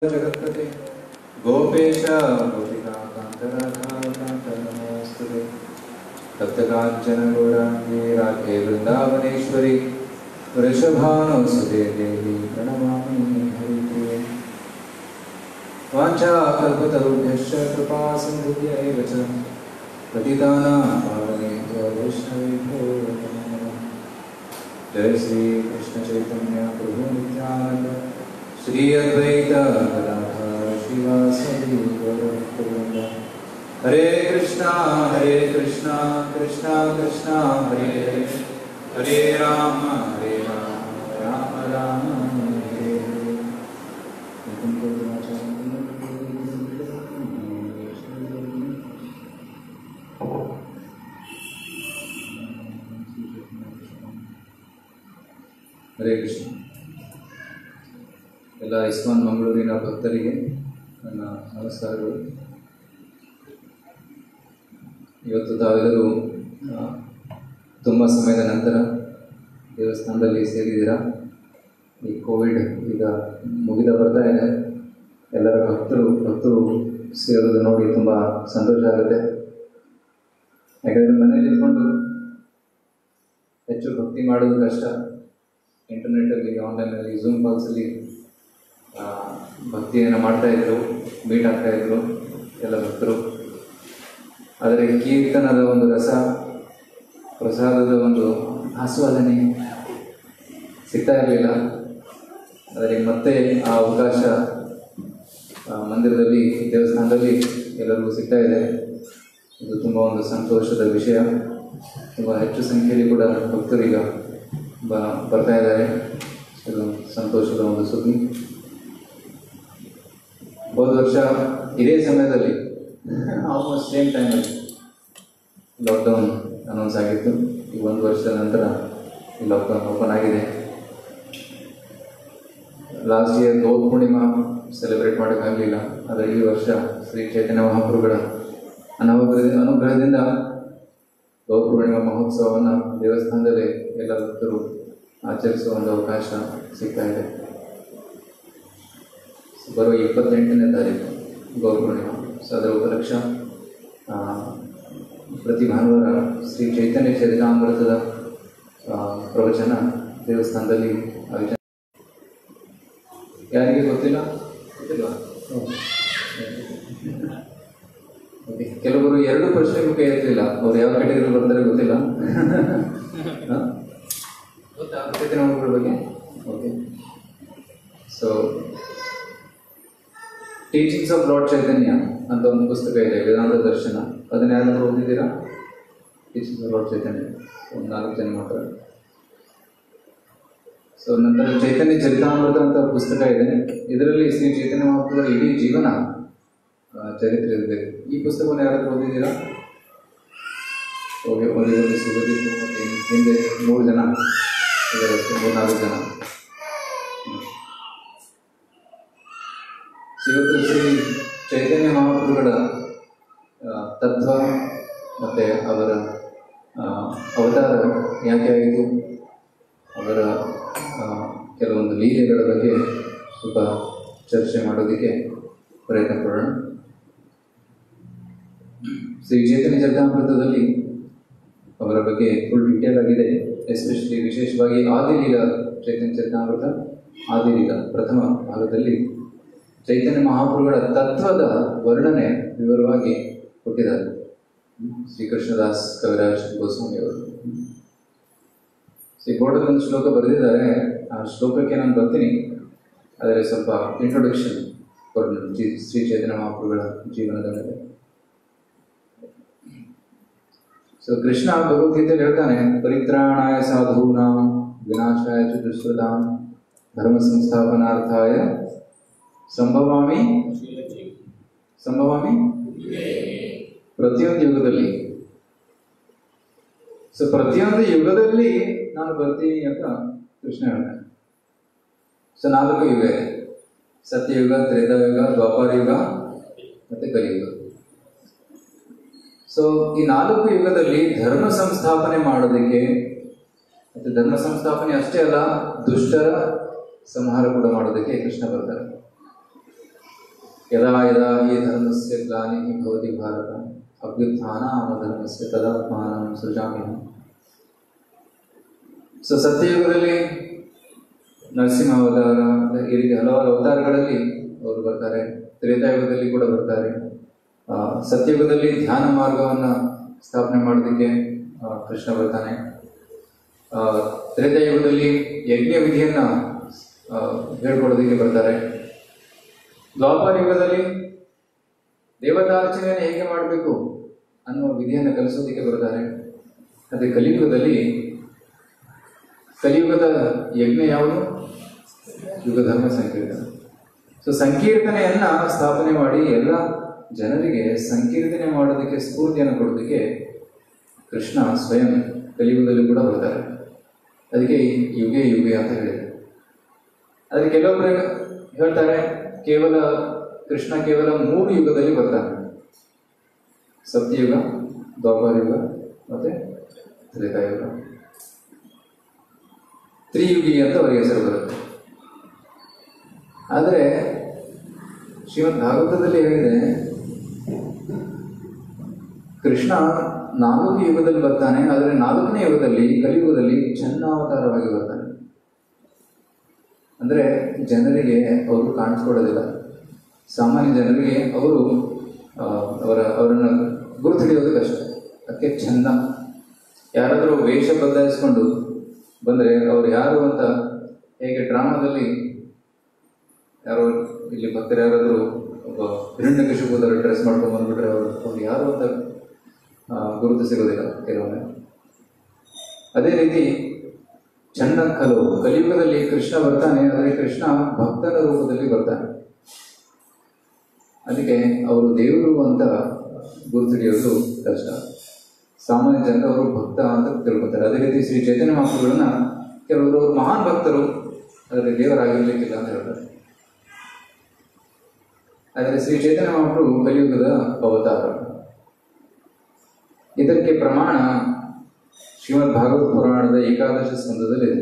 जगत्पते गोपेश गोपिकान्तराधाकान्तनमोऽस्तुते तप्तकाञ्चन गौराङ्गे राधे वृन्दावनेश्वरि वृषभानुसुते देवी प्रणमामि हरिप्रिये वाञ्छाकल्पतरुभ्यश्च कृपा सिन्धुभ्य एव च पतितानां पावनेभ्यो वैष्णवेभ्यो नमो नमः जय श्री कृष्ण चैतन्य प्रभु नित्यानंद श्री अद्वैत गदाधर शिवासदि गौरवृंद हरे कृष्णा हरे कृष्णा कृष्णा कृष्णा हरे हरे हरे राम हरे राम राम राम हरे हरे ಹರೇ ಕೃಷ್ಣ ಎಲ್ಲ ಇಸ್ಮಾನ್ ಮಂಗಳೂರಿನ ಭಕ್ತರಿಗೆ ನನ್ನ ನಮಸ್ಕಾರಗಳು ಇವತ್ತು ತಾವೆಲ್ಲರೂ ಆ, ತುಂಬ ಸಮಯದ ನಂತರ ದೇವಸ್ಥಾನದಲ್ಲಿ ಸೇರಿದ್ದೀರಾ ಈ ಕೋವಿಡ್ ಈಗ ಮುಗಿದ ಬರ್ತಾ ಇದೆ ಎಲ್ಲರ ಭಕ್ತರು ಭಕ್ತರು ಸೇರೋದು ನೋಡಿ ತುಂಬ ಸಂತೋಷ ಆಗುತ್ತೆ ಯಾಕಂದರೆ ಮನೇಲಿ ಇದ್ಕೊಂಡು ಹೆಚ್ಚು ಭಕ್ತಿ ಮಾಡೋದು ಕಷ್ಟ ಇಂಟರ್ನೆಟ್ಟಲ್ಲಿ ಆನ್ಲೈನಲ್ಲಿ ಝೂಮ್ ಕಾಲ್ಸಲ್ಲಿ ಭಕ್ತಿಯನ್ನು ಮಾಡ್ತಾ ಇದ್ರು ಮೀಟ್ ಆಗ್ತಾ ಇದ್ರು ಎಲ್ಲ ಭಕ್ತರು ಆದರೆ ಕೀರ್ತನದ ಒಂದು ರಸ ಪ್ರಸಾದದ ಒಂದು ಆಸ್ವಾದನೆ ಸಿಗ್ತಾ ಇರಲಿಲ್ಲ ಆದರೆ ಮತ್ತೆ ಆ ಅವಕಾಶ ಆ, ಮಂದಿರದಲ್ಲಿ ದೇವಸ್ಥಾನದಲ್ಲಿ ಎಲ್ಲರಿಗೂ ಸಿಗ್ತಾ ಇದೆ ಇದು ತುಂಬ ಒಂದು ಸಂತೋಷದ ವಿಷಯ ತುಂಬ ಹೆಚ್ಚು ಸಂಖ್ಯೆಯಲ್ಲಿ ಕೂಡ ಭಕ್ತರೀಗ ಬ ಬರ್ತಾ ಇದ್ದಾರೆ ಇದು ಸಂತೋಷದ ಒಂದು ಸುದ್ದಿ ಹೋದ ವರ್ಷ ಇದೇ ಸಮಯದಲ್ಲಿ ಆಲ್ಮೋಸ್ಟ್ ಸೇಮ್ ಟೈಮಲ್ಲಿ ಲಾಕ್ಡೌನ್ ಅನೌನ್ಸ್ ಆಗಿತ್ತು ಈ ಒಂದು ವರ್ಷದ ನಂತರ ಈ ಲಾಕ್ಡೌನ್ ಓಪನ್ ಆಗಿದೆ last year Gau Purnima celebrate ಮಾಡೋಕ್ಕಾಗಲಿಲ್ಲ ಆದರೆ ಈ ವರ್ಷ ಶ್ರೀ ಚೈತನ್ಯ ಮಹಾಪ್ರಭುಗಳ ಅನುಗ್ರಹ ಅನುಗ್ರಹದಿಂದ ಗೌ ಪೂರ್ಣಿಮಾ ಮಹೋತ್ಸವವನ್ನು ದೇವಸ್ಥಾನದಲ್ಲಿ ಎಲ್ಲ ಭಕ್ತರು ಆಚರಿಸುವ ಒಂದು ಅವಕಾಶ ಸಿಗ್ತಾ ಇದೆ ಬರುವ ಇಪ್ಪತ್ತೆಂಟನೇ ತಾರೀಕು ಗೌ ಪೂರ್ಣಿಮಾ ಸೊ ಅದರ ಉಪಲಕ್ಷ ಆ, ಪ್ರತಿ ಭಾನುವಾರ ಶ್ರೀ ಚೈತನ್ಯ ಚರಿತಾಮೃತದ ಆ, ಪ್ರವಚನ ದೇವಸ್ಥಾನದಲ್ಲಿ ಆಯೋಜನೆ ಯಾರಿಗೆ ಗೊತ್ತಿಲ್ಲ ಗೊತ್ತಿಲ್ವಾ ಓಕೆ ಕೆಲವರು ಎರಡು ಪ್ರಶ್ನೆಗೂ ಕೈ ಎತ್ತಲಿಲ್ಲ ಅವ್ರು ಯಾವ ಕ್ಯಾಟಗರಿ ಬರ್ತಾರೆ ಗೊತ್ತಿಲ್ಲ ಹಾ? ಗೊತ್ತಾ ಚೈತನ್ಯ ಮಹಾಪ್ರಭುಗಳ ಬಗ್ಗೆ okay so teachings of Lord Chaitanya ಅಂತ ಒಂದು ಪುಸ್ತಕ ಇದೆ ವೇದಾಂತ ದರ್ಶನ ಅದನ್ನ ಯಾರಾದ್ರೂ ಓದಿದ್ದೀರಾ ಟೀಚಿಂಗ್ಸ್ ಆಫ್ ಲಾರ್ಡ್ ಚೈತನ್ಯ ಒಂದು ನಾಲ್ಕು ಜನ ಮಾತ್ರ ಸೊ ನಂತರ ಚೈತನ್ಯ ಚರಿತಾಮೃತ ಅಂತ ಪುಸ್ತಕ ಇದೆ ಇದರಲ್ಲಿ ಶ್ರೀ ಚೈತನ್ಯ ಮಹಾಪ್ರಭುಗಳ ಇಡೀ ಜೀವನ ಆ, ಚರಿತ್ರೆ ಇದೆ ಈ ಪುಸ್ತಕವನ್ನು ಯಾರಾದ್ರೂ ಓದಿದ್ದೀರಾ ಓಕೆ ಓದಿ ಓದಿ ಸುಗದಿತ್ತು ಮತ್ತು ಹಿಂದೆ ಮೂರು ಜನ ಇದ್ದಾರೆ ಮೂರು ನಾಲ್ಕು ಜನ ಹ್ಮ್. ಸೊ ಇವತ್ತು ಶ್ರೀ ಚೈತನ್ಯ ಮಹಾಪ್ರಭುಗಳ ಆ, ತತ್ವ ಮತ್ತು ಅವರ ಆ, ಅವತಾರ ಯಾಕೆ ಆಯಿತು ಅವರ ಆ, ಕೆಲವೊಂದು ಲೀಲೆಗಳ ಬಗ್ಗೆ ಸ್ವಲ್ಪ ಚರ್ಚೆ ಮಾಡೋದಕ್ಕೆ ಪ್ರಯತ್ನ ಪಡೋಣ ಶ್ರೀ ಚೈತನ್ಯ ಚರಿತಾಮೃತದಲ್ಲಿ ಅವರ ಬಗ್ಗೆ ಫುಲ್ ಡೀಟೇಲ್ ಆಗಿದೆ ಎಸ್ಪೆಷಲಿ ವಿಶೇಷವಾಗಿ ಆದಿಲೀಲ ಚೈತನ್ಯ ಚರಿತಾಮೃತ ಆದಿಲೀಲ ಪ್ರಥಮ ಭಾಗದಲ್ಲಿ ಚೈತನ್ಯ ಮಹಾಪ್ರಭುಗಳ ತತ್ವದ ವರ್ಣನೆ ವಿವರವಾಗಿ ಕೊಟ್ಟಿದ್ದಾರೆ ಶ್ರೀಕೃಷ್ಣದಾಸ್ ಕವಿರಾಜ್ ಗೋಸ್ವಾಮಿ ಅವರು ಶ್ರೀ ಬೋರ್ಡಲ್ಲಿ ಒಂದು ಶ್ಲೋಕ ಬರೆದಿದ್ದಾರೆ ಆ ಶ್ಲೋಕಕ್ಕೆ ನಾನು ಬರ್ತೀನಿ ಆದರೆ ಸ್ವಲ್ಪ ಇಂಟ್ರೊಡಕ್ಷನ್ ಕೊಡೋಣ ಜಿ ಶ್ರೀ ಚೈತನ್ಯ ಮಹಾಪ್ರಭುಗಳ ಜೀವನದ ಮೇಲೆ ಸೊ ಕೃಷ್ಣ ಭಗವದ್ಗೀತೆಯಲ್ಲಿ ಹೇಳ್ತಾನೆ ಪರಿತ್ರಾಣಾಯ ಸಾಧೂನಾಂ ವಿನಾಶಾಯ ಚ ದುಷ್ಕೃತಾಂ ಧರ್ಮ ಸಂಸ್ಥಾಪನಾರ್ಥಾಯ ಸಂಭವಾಮಿ ಸಂಭವಾಮಿ ಪ್ರತಿಯೊಂದು ಯುಗದಲ್ಲಿ ಸೊ ಪ್ರತಿಯೊಂದು ಯುಗದಲ್ಲಿ ನಾನು ಬರ್ತೀನಿ ಅಂತ ಕೃಷ್ಣ ಹೇಳ್ತಾನೆ ಸೊ ನಾಲ್ಕು ಯುಗ ಇದೆ ಸತ್ಯಯುಗ ತ್ರೇತಾಯುಗ ದ್ವಾಪರ ಯುಗ ಮತ್ತೆ ಕಲಿಯುಗ ಸೊ ಈ ನಾಲ್ಕು ಯುಗದಲ್ಲಿ ಧರ್ಮ ಸಂಸ್ಥಾಪನೆ ಮಾಡೋದಕ್ಕೆ ಮತ್ತೆ ಧರ್ಮ ಸಂಸ್ಥಾಪನೆ ಅಷ್ಟೇ ಅಲ್ಲ ದುಷ್ಟರ ಸಂಹಾರ ಕೂಡ ಮಾಡೋದಕ್ಕೆ ಕೃಷ್ಣ ಬರ್ತಾರೆ ಯದಾ ಯದಾ ಹಿ ಧರ್ಮಸ್ಯ ಗ್ಲಾನಿಃ ಭವತಿ ಭಾರತ ಅಭ್ಯುತ್ಥಾನಾಮಧರ್ಮಸ್ಯ ತದಾತ್ಮಾನಂ ಸೃಜಾಮ್ಯಹಂ ಸೊ ಸತ್ಯಯುಗದಲ್ಲಿ ನರಸಿಂಹ ಅವತಾರ ಈ ರೀತಿ ಹಲವಾರು ಅವತಾರಗಳಲ್ಲಿ ಅವರು ಬರ್ತಾರೆ ತ್ರೇತಾಯುಗದಲ್ಲಿ ಕೂಡ ಬರ್ತಾರೆ ಆ, ಸತ್ಯಯುಗದಲ್ಲಿ ಧ್ಯಾನ ಮಾರ್ಗವನ್ನು ಸ್ಥಾಪನೆ ಮಾಡೋದಕ್ಕೆ ಆ, ಕೃಷ್ಣ ಬರ್ತಾನೆ ಆ, ತ್ರೇತಾಯುಗದಲ್ಲಿ ಯಜ್ಞ ವಿಧಿಯನ್ನ ಆ, ಹೇಳ್ಕೊಡೋದಕ್ಕೆ ಬರ್ತಾರೆ ದ್ವಾಪರ ಯುಗದಲ್ಲಿ ದೇವತಾರ್ಚನೆಯನ್ನು ಹೇಗೆ ಮಾಡಬೇಕು ಅನ್ನುವ ವಿಧಿಯನ್ನು ಕಲಿಸೋದಕ್ಕೆ ಬರ್ತಾರೆ ಅದೇ ಕಲಿಯುಗದಲ್ಲಿ ಕಲಿಯುಗದ ಯಜ್ಞ ಯಾವುದು ಯುಗ ಧರ್ಮ ಸಂಕೀರ್ತನೆ ಸೊ ಸಂಕೀರ್ತನೆಯನ್ನ ಸ್ಥಾಪನೆ ಮಾಡಿ ಎಲ್ಲ ಜನರಿಗೆ ಸಂಕೀರ್ತನೆ ಮಾಡೋದಕ್ಕೆ ಸ್ಫೂರ್ತಿಯನ್ನು ಕೊಡೋದಕ್ಕೆ ಕೃಷ್ಣ ಸ್ವಯಂ ಕಲಿಯುಗದಲ್ಲಿ ಕೂಡ ಬರ್ತಾರೆ ಅದಕ್ಕೆ ಈ ಯುಗೆ ಯುಗೆ ಅಂತ ಹೇಳಿದೆ ಆದರೆ ಕೆಲವೊಬ್ಬರು ಹೇಳ್ತಾರೆ ಕೇವಲ ಕೃಷ್ಣ ಕೇವಲ ಮೂರು ಯುಗದಲ್ಲಿ ಬರ್ತಾನೆ ಸತ್ಯಯುಗ ದ್ವಾಪರ ಯುಗ ಮತ್ತೆ ತ್ರೇತಾಯುಗ ತ್ರಿಯುಗಿ ಅಂತ ಅವರಿಗೆ ಹೆಸರು ಬರುತ್ತೆ ಆದರೆ ಶ್ರೀಮದ್ ಭಾಗವತದಲ್ಲಿ ಹೇಳಿದೆ ಕೃಷ್ಣ ನಾಲ್ಕು ಯುಗದಲ್ಲಿ ಬರ್ತಾನೆ ಆದರೆ ನಾಲ್ಕನೇ ಯುಗದಲ್ಲಿ ಕಲಿಯುಗದಲ್ಲಿ ಚನ್ನಾವತಾರವಾಗಿ ಬರ್ತಾನೆ ಅಂದರೆ ಜನರಿಗೆ ಅವರು ಕಾಣಿಸ್ಕೊಳ್ಳೋದಿಲ್ಲ ಸಾಮಾನ್ಯ ಜನರಿಗೆ ಅವರು ಆ, ಅವರ ಅವರನ್ನು ಗುರುತು ಹಿಡಿಯೋದು ಕಷ್ಟ ಅದಕ್ಕೆ ಚಂದ ಯಾರಾದರೂ ವೇಷ ಬದಲಾಯಿಸ್ಕೊಂಡು ಬಂದರೆ ಅವ್ರು ಯಾರು ಅಂತ ಹೇಗೆ ಡ್ರಾಮಾದಲ್ಲಿ ಯಾರೋ ಇಲ್ಲಿ ಭಕ್ತರು ಯಾರಾದರೂ ಒಬ್ಬ ಹಿರಣ್ಯಕಶಿಪುದರ ಡ್ರೆಸ್ ಮಾಡ್ಕೊಂಡು ಬಂದ್ಬಿಟ್ರೆ ಅವರು ಅವ್ರು ಯಾರು ಅಂತ ಆ, ಗುರುತು ಸಿಗೋದಿಲ್ಲ ಕೆಲವೊಮ್ಮೆ ಅದೇ ರೀತಿ ಚಂದ ಕಲು ಕಲಿಯುಗದಲ್ಲಿ ಕೃಷ್ಣ ಬರ್ತಾನೆ ಆದರೆ ಕೃಷ್ಣ ಭಕ್ತರ ರೂಪದಲ್ಲಿ ಬರ್ತಾನೆ ಅದಕ್ಕೆ ಅವರು ದೇವರು ಅಂತ ಗುರುತಿಡಿಯೋದು ಕಷ್ಟ ಸಾಮಾನ್ಯ ಜನರು ಅವರು ಭಕ್ತ ಅಂತ ತಿಳ್ಕೊತಾರೆ ಅದೇ ರೀತಿ ಶ್ರೀ ಚೈತನ್ಯ ಮಹಾಪ್ರಭುಗಳನ್ನ ಕೆಲವರು ಅವರು ಮಹಾನ್ ಭಕ್ತರು ಆದರೆ ದೇವರಾಗಿರ್ಲಿಕ್ಕಿಲ್ಲ ಅಂತ ಹೇಳ್ತಾರೆ ಆದರೆ ಶ್ರೀ ಚೈತನ್ಯ ಮಹಾಪ್ರಭು ಕಲಿಯುಗದ ಅವತಾರ ಇದಕ್ಕೆ ಪ್ರಮಾಣ ಶ್ರೀಮದ್ ಭಾಗವತ ಪುರಾಣದ ಏಕಾದಶ ಸ್ಕಂದದಲ್ಲಿದೆ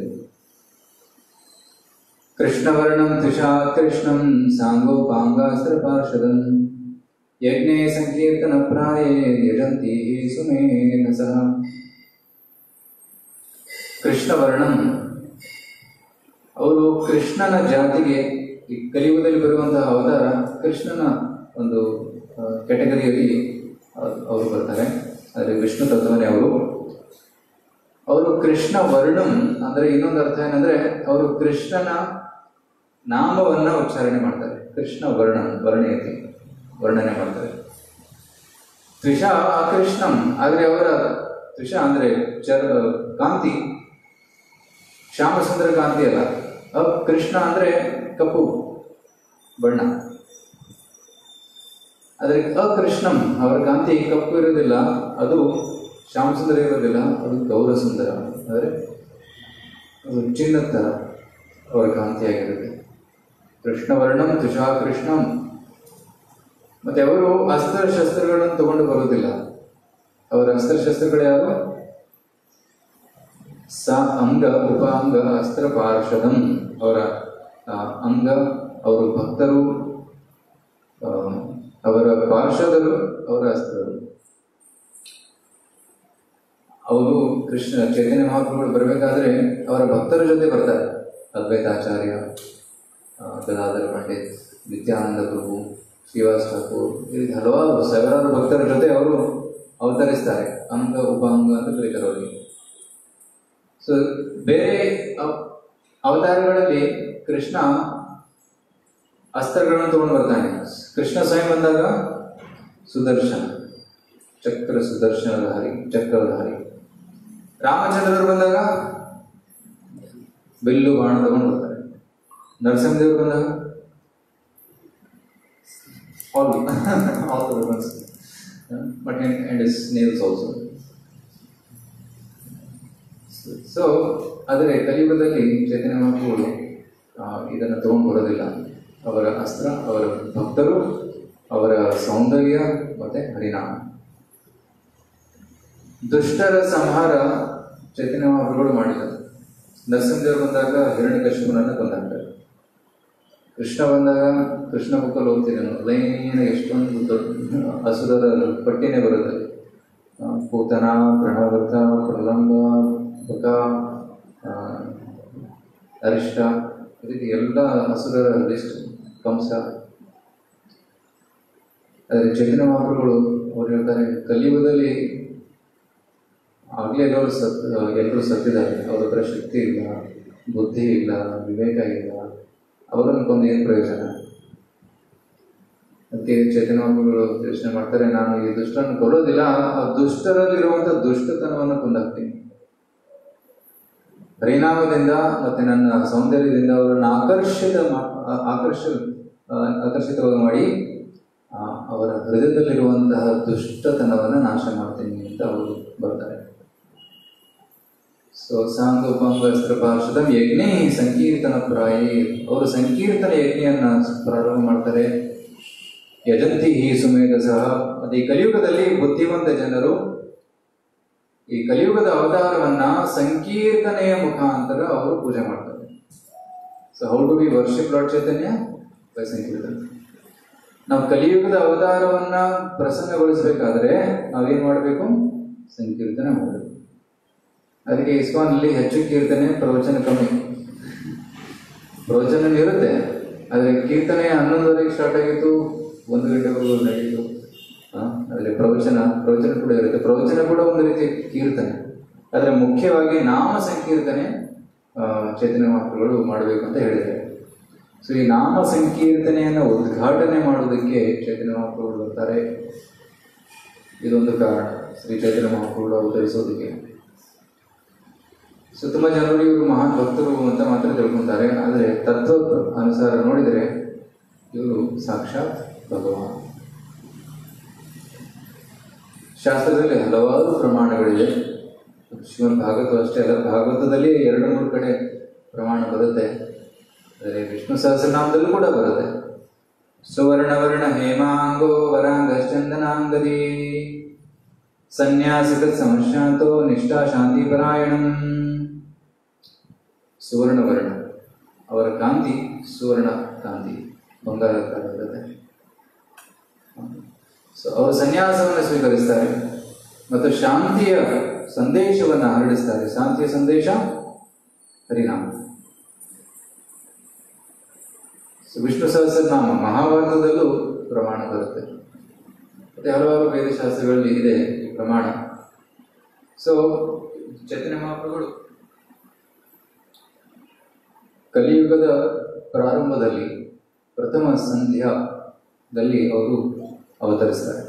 ಕೃಷ್ಣವರ್ಣಂ ತ್ರಿಷಾ ಕೃಷ್ಣಂ ಸಾಂಗೋಪಾಂಗಾಸ್ತ್ರ ಪಾರ್ಷದಂ ಯಜ್ಞೆ ಸಂಕೀರ್ತನ ಪ್ರಾಯೇ ಯಜಂತಿ ಸುಮೇನ ಸಹ ಕೃಷ್ಣವರ್ಣಂ ಅವರು ಕೃಷ್ಣನ ಜಾತಿಗೆ ಈ ಕಲಿಯುಗದಲ್ಲಿ ಬರುವಂತಹ ಅವತಾರ ಕೃಷ್ಣನ ಒಂದು ಕೆಟಗರಿಯಲ್ಲಿ ಅವರು ಬರ್ತಾರೆ ಆದರೆ ವಿಷ್ಣು ತತ್ವನೇ ಅವರು ಅವರು ಕೃಷ್ಣ ವರ್ಣಂ ಅಂದ್ರೆ ಇನ್ನೊಂದು ಅರ್ಥ ಏನಂದ್ರೆ ಅವರು ಕೃಷ್ಣನ ನಾಮವನ್ನ ಉಚ್ಚಾರಣೆ ಮಾಡ್ತಾರೆ ಕೃಷ್ಣ ವರ್ಣ ವರ್ಣೀಯತೆ ವರ್ಣನೆ ಮಾಡ್ತಾರೆ ತ್ರಿಷಾ ಅಕೃಷ್ಣಂ ಆದ್ರೆ ಅವರ ತ್ರಿಷಾ ಅಂದ್ರೆ ಚರ ಕಾಂತಿ ಶ್ಯಾಮಸುಂದರ ಕಾಂತಿ ಅಲ್ಲ ಅ ಕೃಷ್ಣ ಅಂದ್ರೆ ಕಪ್ಪು ಬಣ್ಣ ಆದರೆ ಅಕೃಷ್ಣಂ ಅವರ ಕಾಂತಿ ಕಪ್ಪು ಇರೋದಿಲ್ಲ ಅದು ಶ್ಯಾಮಸುಂದರ ಇರೋದಿಲ್ಲ ಅದು ಗೌರ ಸುಂದರ ಅಂದರೆ ಅದು ಚಿನ್ನದ ಥರ ಅವರ ಕಾಂತಿಯಾಗಿರುತ್ತೆ ಕೃಷ್ಣವರ್ಣಂ ತುಷಾ ಕೃಷ್ಣಂ ಮತ್ತೆ ಅವರು ಅಸ್ತ್ರ ಶಸ್ತ್ರಗಳನ್ನು ತಗೊಂಡು ಬರೋದಿಲ್ಲ ಅವರ ಅಸ್ತ್ರ ಶಸ್ತ್ರಗಳು ಯಾರು ಸ ಅಂಗ ಉಪಾಂಗ ಅಸ್ತ್ರ ಪಾರ್ಷದಂ ಅವರ ಆ, ಅಂಗ ಅವರು ಭಕ್ತರು ಆ, ಅವರ ಪಾರ್ಷದರು ಅವರ ಅಸ್ತ್ರರು ಅವರು ಕೃಷ್ಣ ಚೈತನ್ಯ ಮಹಾಪ್ರಭುಗಳು ಬರಬೇಕಾದ್ರೆ ಅವರ ಭಕ್ತರ ಜೊತೆ ಬರ್ತಾರೆ ಅದ್ವೈತಾಚಾರ್ಯ ಆ, ಗದಾಧರ ಪಂಡಿತ್ ನಿತ್ಯಾನಂದ ಪ್ರಭು ಶ್ರೀವಾಸ್ ಠಾಕೂರ್ ಈ ರೀತಿ ಹಲವಾರು ಸಾವಿರಾರು ಭಕ್ತರ ಜೊತೆ ಅವರು ಅವತರಿಸ್ತಾರೆ ಅಂಗ ಉಪಾಂಗ ಅಂತ ಕರೀತಾರೆ ಅವರಿಗೆ ಸೊ ಬೇರೆ ಅವ್- ಅವತಾರಗಳಲ್ಲಿ ಕೃಷ್ಣ ಅಸ್ತ್ರಗಳನ್ನು ತಗೊಂಡು ಬರ್ತಾನೆ ಕೃಷ್ಣ ಸ್ವಯಂ ಬಂದಾಗ ಸುದರ್ಶನ ಚಕ್ರ ಸುದರ್ಶನಧಾರಿ ಚಕ್ರಧಾರಿ ರಾಮಚಂದ್ರರು ಬಂದಾಗ ಬಿಲ್ಲು ಬಾಣ ತಗೊಂಡು ಬರ್ತಾರೆ ನರಸಿಂಹದೇವರು ಬಂದಾಗ all all the weapons but and is nails also so ಆದರೆ ಕಲಿಯುಗದಲ್ಲಿ ಚೈತನ್ಯ ಮಹಾಪ್ರಭುಗಳು ಆ, ಇದನ್ನು ತಗೊಂಡು ಬರೋದಿಲ್ಲ ಅವರ ಅಸ್ತ್ರ ಅವರ ಭಕ್ತರು ಅವರ ಸೌಂದರ್ಯ ಮತ್ತೆ ಹರಿನಾಮ ದುಷ್ಟರ ಸಂಹಾರ ಚೈತನ್ಯ ಮಹಾಪ್ರಭುಗಳು ಮಾಡಿಲ್ಲ ನರಸಿಂಹದೇವರು ಬಂದಾಗ ಹಿರಣ್ಯಕಶ್ಯಪನನ್ನು ಕೊಂದಾಕ್ತಾರೆ ಕೃಷ್ಣ ಬಂದಾಗ ಕೃಷ್ಣ ಬುಕ್ಕಲ್ಲಿ ಓದ್ತೀನಿ ನಾನು ಲೈನಿನ ಎಷ್ಟೊಂದು ದೊಡ್ಡ ಹಸುರರ ಪಟ್ಟಿನೇ ಬರುತ್ತೆ ಆ, ಪೂತನ ಪ್ರಣವೃತ ಪ್ರಲಂಬ ಬಕ ಆ, ಅರಿಷ್ಟ ಈ ರೀತಿ ಎಲ್ಲ ಹಸುರರ ಲಿಸ್ಟ್ ಕಂಸ ಆದರೆ ಚೈತನ್ಯ ಮಹಾಪ್ರಭುಗಳು ಅವ್ರು ಹೇಳ್ತಾರೆ ಕಲಿಯುಗದಲ್ಲಿ ಆಗಲೇ ಎಲ್ಲರೂ ಸತ್ ಎಲ್ಲರೂ ಸತ್ತಿದ್ದಾರೆ ಅವ್ರ ಹತ್ರ ಶಕ್ತಿ ಇಲ್ಲ ಬುದ್ಧಿ ಇಲ್ಲ ವಿವೇಕ ಇಲ್ಲ ಅವರನ್ನು ಕೊಂದು ಏನು ಪ್ರಯೋಜನ ಅದಕ್ಕೆ ಚೈತನ್ಯ ಮಹಾಪ್ರಭುಗಳು ಯೋಚನೆ ಮಾಡ್ತಾರೆ ನಾನು ಈ ದುಷ್ಟರನ್ನು ಕೊಲ್ಲೋದಿಲ್ಲ ಆ ದುಷ್ಟರಲ್ಲಿರುವಂಥ ದುಷ್ಟತನವನ್ನು ಕೊಂದಾಕ್ತೀನಿ ಪರಿಣಾಮದಿಂದ ಮತ್ತೆ ನನ್ನ ಸೌಂದರ್ಯದಿಂದ ಅವರನ್ನು ಆಕರ್ಷಿತ ಮಾ- ಆ- ಆಕರ್ಷ ಆ, ಆಕರ್ಷಿತವಾಗಿ ಮಾಡಿ ಆ, ಅವರ ಹೃದಯದಲ್ಲಿರುವಂತಹ ದುಷ್ಟತನವನ್ನು ನಾಶ ಮಾಡ್ತೀನಿ ಅಂತ ಅವರು ಬರ್ತಾರೆ ಸೊ ಸಾಂಗೋಪಾಂಗ ಪಾರ್ಷದಂ ಯಜ್ಞೆ ಸಂಕೀರ್ತನ ಪ್ರಾಯಿ ಅವರು ಸಂಕೀರ್ತನ ಯಜ್ಞೆಯನ್ನ ಪ್ರಾರಂಭ ಮಾಡ್ತಾರೆ ಯಜಂತಿ ಹಿ ಸುಮೇಧ ಸಹ ಅದು ಈ ಕಲಿಯುಗದಲ್ಲಿ ಬುದ್ಧಿವಂತ ಜನರು ಈ ಕಲಿಯುಗದ ಅವತಾರವನ್ನ ಸಂಕೀರ್ತನೆಯ ಮುಖಾಂತರ ಅವರು ಪೂಜೆ ಮಾಡ್ತಾರೆ so how do we worship Lord Chaitanya by ಸಂಕೀರ್ತನೆ ನಾವು ಕಲಿಯುಗದ ಅವತಾರವನ್ನ ಪ್ರಸನ್ನಗೊಳಿಸಬೇಕಾದ್ರೆ ನಾವೇನ್ ಮಾಡಬೇಕು ಸಂಕೀರ್ತನೆ ಮಾಡಬೇಕು ಅದಕ್ಕೆ ಇಸ್ಕಾನ್ನಲ್ಲಿ ಹೆಚ್ಚು ಕೀರ್ತನೆ ಪ್ರವಚನ ಕಮ್ಮಿ ಪ್ರವಚನ ಇರುತ್ತೆ ಆದರೆ ಕೀರ್ತನೆ ಹನ್ನೊಂದುವರೆಗೆ ಸ್ಟಾರ್ಟ್ ಆಗಿತ್ತು ಒಂದು ಗಂಟೆವರೆಗೂ ನಡೆಯಿತು ಅದರಲ್ಲಿ ಪ್ರವಚನ ಪ್ರವಚನ ಕೂಡ ಇರುತ್ತೆ ಪ್ರವಚನ ಕೂಡ ಒಂದು ರೀತಿ ಕೀರ್ತನೆ ಆದರೆ ಮುಖ್ಯವಾಗಿ ನಾಮ ಸಂಕೀರ್ತನೆ ಆ, ಚೈತನ್ಯ ಮಹಾಪ್ರಭುಗಳು ಮಾಡಬೇಕು ಅಂತ ಹೇಳಿದ್ದಾರೆ ಸೊ ಈ ನಾಮ ಸಂಕೀರ್ತನೆಯನ್ನು ಉದ್ಘಾಟನೆ ಮಾಡೋದಕ್ಕೆ ಚೈತನ್ಯ ಮಹಾಪ್ರಭುಗಳು ಬರ್ತಾರೆ ಇದೊಂದು ಕಾರಣ ಶ್ರೀ ಚೈತನ್ಯ ಮಹಾಪ್ರಭುಗಳು ಅವತರಿಸೋದಕ್ಕೆ ಸೊ ತುಂಬ ಜನರು ಇವರು ಮಹಾನ್ ಭಕ್ತರು ಅಂತ ಮಾತ್ರ ತಿಳ್ಕೊಂತಾರೆ ಆದರೆ ತತ್ವ ಅನುಸಾರ ನೋಡಿದರೆ ಇವರು ಸಾಕ್ಷಾತ್ ಭಗವಾನ್ ಶಾಸ್ತ್ರದಲ್ಲಿ ಹಲವಾರು ಪ್ರಮಾಣಗಳಿದೆ ಶಿವನ್ ಭಾಗವತ ಅಷ್ಟೇ ಅಲ್ಲ ಭಾಗವತದಲ್ಲಿ ಎರಡು ಮೂರು ಕಡೆ ಪ್ರಮಾಣ ಬರುತ್ತೆ ಆದರೆ ವಿಷ್ಣು ಸಹಸ್ರನಾಮದಲ್ಲೂ ಕೂಡ ಬರುತ್ತೆ ಸುವರ್ಣವರ್ಣ ಹೇಮಾಂಗೋ ವರಾಂಗಶ್ಚಂದನಾಂಗದಿ ಸನ್ಯಾಸಿಕ ಸಮಶಾಂತೋ ನಿಷ್ಠಾ ಶಾಂತಿಪರಾಯಣಂ ಸುವರ್ಣವರ್ಣ ಅವರ ಕಾಂತಿ ಸುವರ್ಣ ಕಾಂತಿ ಬಂಗಾರ ಕಾಲದಲ್ಲಿ ಸೊ ಅವರು ಸನ್ಯಾಸವನ್ನು ಸ್ವೀಕರಿಸ್ತಾರೆ ಮತ್ತು ಶಾಂತಿಯ ಸಂದೇಶವನ್ನು ಹರಡಿಸ್ತಾರೆ ಶಾಂತಿಯ ಸಂದೇಶ ಹರಿನಾಮ ಸೊ ವಿಷ್ಣು ಸಹಸ್ರನಾಮ ಮಹಾಭಾರತದಲ್ಲೂ ಪ್ರಮಾಣ ಬರುತ್ತೆ ಮತ್ತೆ ಹಲವಾರು ವೇದಶಾಸ್ತ್ರಗಳಲ್ಲಿ ಇದೆ ಈ ಪ್ರಮಾಣ ಸೊ ಚೈತನ್ಯ ಮಹಾಪ್ರಭುಗಳು ಕಲಿಯುಗದ ಪ್ರಾರಂಭದಲ್ಲಿ ಪ್ರಥಮ ಸಂಧ್ಯಾದಲ್ಲಿ ಅವರು ಅವತರಿಸ್ತಾರೆ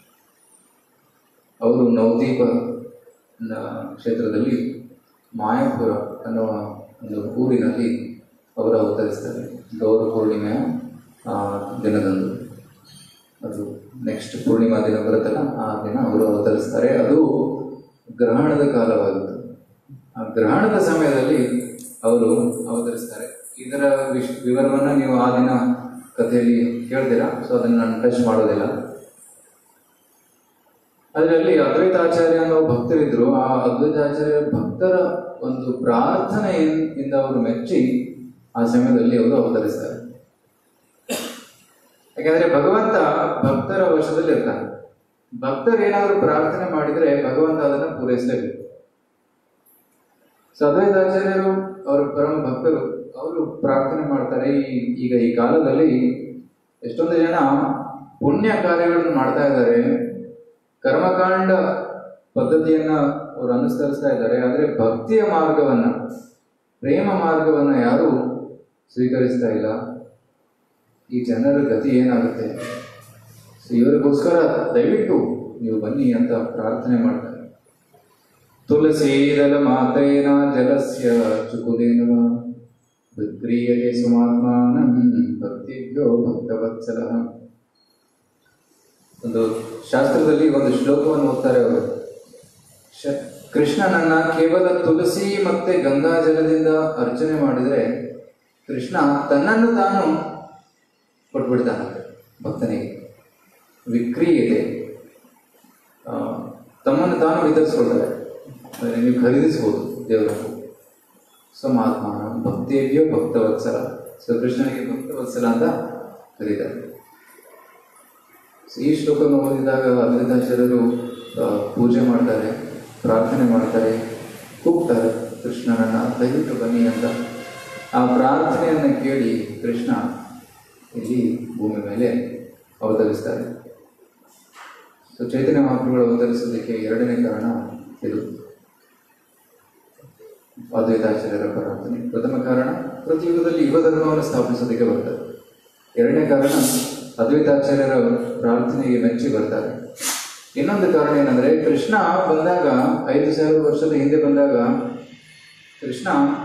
ಅವರು ನವದೀಪ ನ- ಕ್ಷೇತ್ರದಲ್ಲಿ ಮಾಯಾಪುರ ಅನ್ನುವ ಒಂದು ಊರಿನಲ್ಲಿ ಅವರು ಅವತರಿಸ್ತಾರೆ ಗೌರ ಪೂರ್ಣಿಮೆಯ ಆ, ದಿನದಂದು ಅದು ನೆಕ್ಸ್ಟ್ ಪೂರ್ಣಿಮಾ ದಿನ ಬರುತ್ತಲ್ಲ ಆ ದಿನ ಅವರು ಅವತರಿಸ್ತಾರೆ ಅದು ಗ್ರಹಣದ ಕಾಲವಾಗಿತ್ತು ಆ ಗ್ರಹಣದ ಸಮಯದಲ್ಲಿ ಅವರು ಅವತರಿಸ್ತಾರೆ ಇದರ ವಿಶ್ ವಿವರವನ್ನು ನೀವು ಆ ದಿನ ಕಥೆಯಲ್ಲಿ ಕೇಳ್ತೀರಾ ಸೊ ಅದನ್ನು ನಾನು ಟಚ್ ಮಾಡೋದಿಲ್ಲ ಅದರಲ್ಲಿ ಅದ್ವೈತಾಚಾರ್ಯ ಅನ್ನೋ ಭಕ್ತರಿದ್ರು ಆ ಅದ್ವೈತಾಚಾರ್ಯ ಭಕ್ತರ ಒಂದು ಪ್ರಾರ್ಥನೆಯಿಂದ ಅವರು ಮೆಚ್ಚಿ ಆ ಸಮಯದಲ್ಲಿ ಅವರು ಅವತರಿಸ್ತಾರೆ ಯಾಕಂದ್ರೆ ಭಗವಂತ ಭಕ್ತರ ವಶದಲ್ಲಿ ಇರ್ತಾನೆ ಭಕ್ತರು ಏನಾದರೂ ಪ್ರಾರ್ಥನೆ ಮಾಡಿದ್ರೆ ಭಗವಂತ ಅದನ್ನು ಪೂರೈಸಲೇಬೇಕು ಸೊ ಅದ್ವೈತಾಚಾರ್ಯರು ಅವರ ಪರಮ ಭಕ್ತರು ಅವರು ಪ್ರಾರ್ಥನೆ ಮಾಡ್ತಾರೆ ಈ ಈಗ ಈ ಕಾಲದಲ್ಲಿ ಎಷ್ಟೊಂದು ಜನ ಪುಣ್ಯ ಕಾರ್ಯಗಳನ್ನು ಮಾಡ್ತಾ ಇದ್ದಾರೆ ಕರ್ಮಕಾಂಡ ಪದ್ಧತಿಯನ್ನ ಅವರು ಅನುಸರಿಸ್ತಾ ಇದ್ದಾರೆ ಆದರೆ ಭಕ್ತಿಯ ಮಾರ್ಗವನ್ನ ಪ್ರೇಮ ಮಾರ್ಗವನ್ನ ಯಾರು ಸ್ವೀಕರಿಸ್ತಾ ಇಲ್ಲ ಈ ಜನರ ಗತಿ ಏನಾಗುತ್ತೆ ಸೊ ಇವರಿಗೋಸ್ಕರ ದಯವಿಟ್ಟು ನೀವು ಬನ್ನಿ ಅಂತ ಪ್ರಾರ್ಥನೆ ಮಾಡ್ತಾರೆ ತುಳಸೀದಲ ಮಾತೇನ ಜಲಸ್ಯ ಚುಕುಲೇನ ವಿಕ್ರಿಯತೆ ಸುಮಾತ್ಮಾನಂ ಭಕ್ತಿಭ್ಯೋ ಭಕ್ತವತ್ಸಲ ಒಂದು ಶಾಸ್ತ್ರದಲ್ಲಿ ಒಂದು ಶ್ಲೋಕವನ್ನು ಓದ್ತಾರೆ ಅವರು ಶ- ಕೃಷ್ಣನನ್ನ ಕೇವಲ ತುಳಸಿ ಮತ್ತೆ ಗಂಗಾ ಜಲದಿಂದ ಅರ್ಚನೆ ಮಾಡಿದರೆ ಕೃಷ್ಣ ತನ್ನನ್ನು ತಾನು ಕೊಟ್ಬಿಡ್ತಾನೆ ಭಕ್ತನಿಗೆ ವಿಕ್ರಿಯತೆ ಆ, ತಮ್ಮನ್ನು ತಾನು ವಿತರಿಸ್ಕೊಳ್ತಾರೆ ಅಂದರೆ ನೀವು ಖರೀದಿಸ್ಬೋದು ದೇವರನ್ನು ಸಮಾತ್ಮ ಭಕ್ತಿಯೋ ಭಕ್ತವತ್ಸಲ ಸೊ ಕೃಷ್ಣನಿಗೆ ಭಕ್ತವತ್ಸಲ ಅಂತ ಕರೀತಾರೆ ಸೊ ಈ ಶ್ಲೋಕವನ್ನು ಓದಿದಾಗ ಅದ್ವೈತಾಚಾರ್ಯರು ಆ, ಪೂಜೆ ಮಾಡ್ತಾರೆ ಪ್ರಾರ್ಥನೆ ಮಾಡ್ತಾರೆ ಕೂಗ್ತಾರೆ ಕೃಷ್ಣನನ್ನ ದಯವಿಟ್ಟು ಬನ್ನಿ ಅಂತ ಆ ಪ್ರಾರ್ಥನೆಯನ್ನು ಕೇಳಿ ಕೃಷ್ಣ ಇಲ್ಲಿ ಭೂಮಿ ಮೇಲೆ ಅವತರಿಸ್ತಾರೆ ಸೊ ಚೈತನ್ಯ ಮಹಾಪ್ರಭುಗಳು ಅವತರಿಸೋದಕ್ಕೆ ಎರಡನೇ ಕಾರಣ ಇದು ಅದ್ವೈತಾಚಾರ್ಯರ ಪ್ರಾರ್ಥನೆ ಪ್ರಥಮ ಕಾರಣ ಪ್ರತಿ ಯುಗದಲ್ಲಿ ಯುವ ಧರ್ಮವನ್ನು ಸ್ಥಾಪಿಸೋದಕ್ಕೆ ಬರ್ತಾರೆ ಎರಡನೇ ಕಾರಣ ಅದ್ವೈತಾಚಾರ್ಯರ ಪ್ರಾರ್ಥನೆಗೆ ಮೆಚ್ಚಿ ಬರ್ತಾರೆ ಇನ್ನೊಂದು ಕಾರಣ ಏನಂದ್ರೆ ಕೃಷ್ಣ ಬಂದಾಗ ಐದು ಸಾವಿರ ವರ್ಷದ ಹಿಂದೆ ಬಂದಾಗ ಕೃಷ್ಣ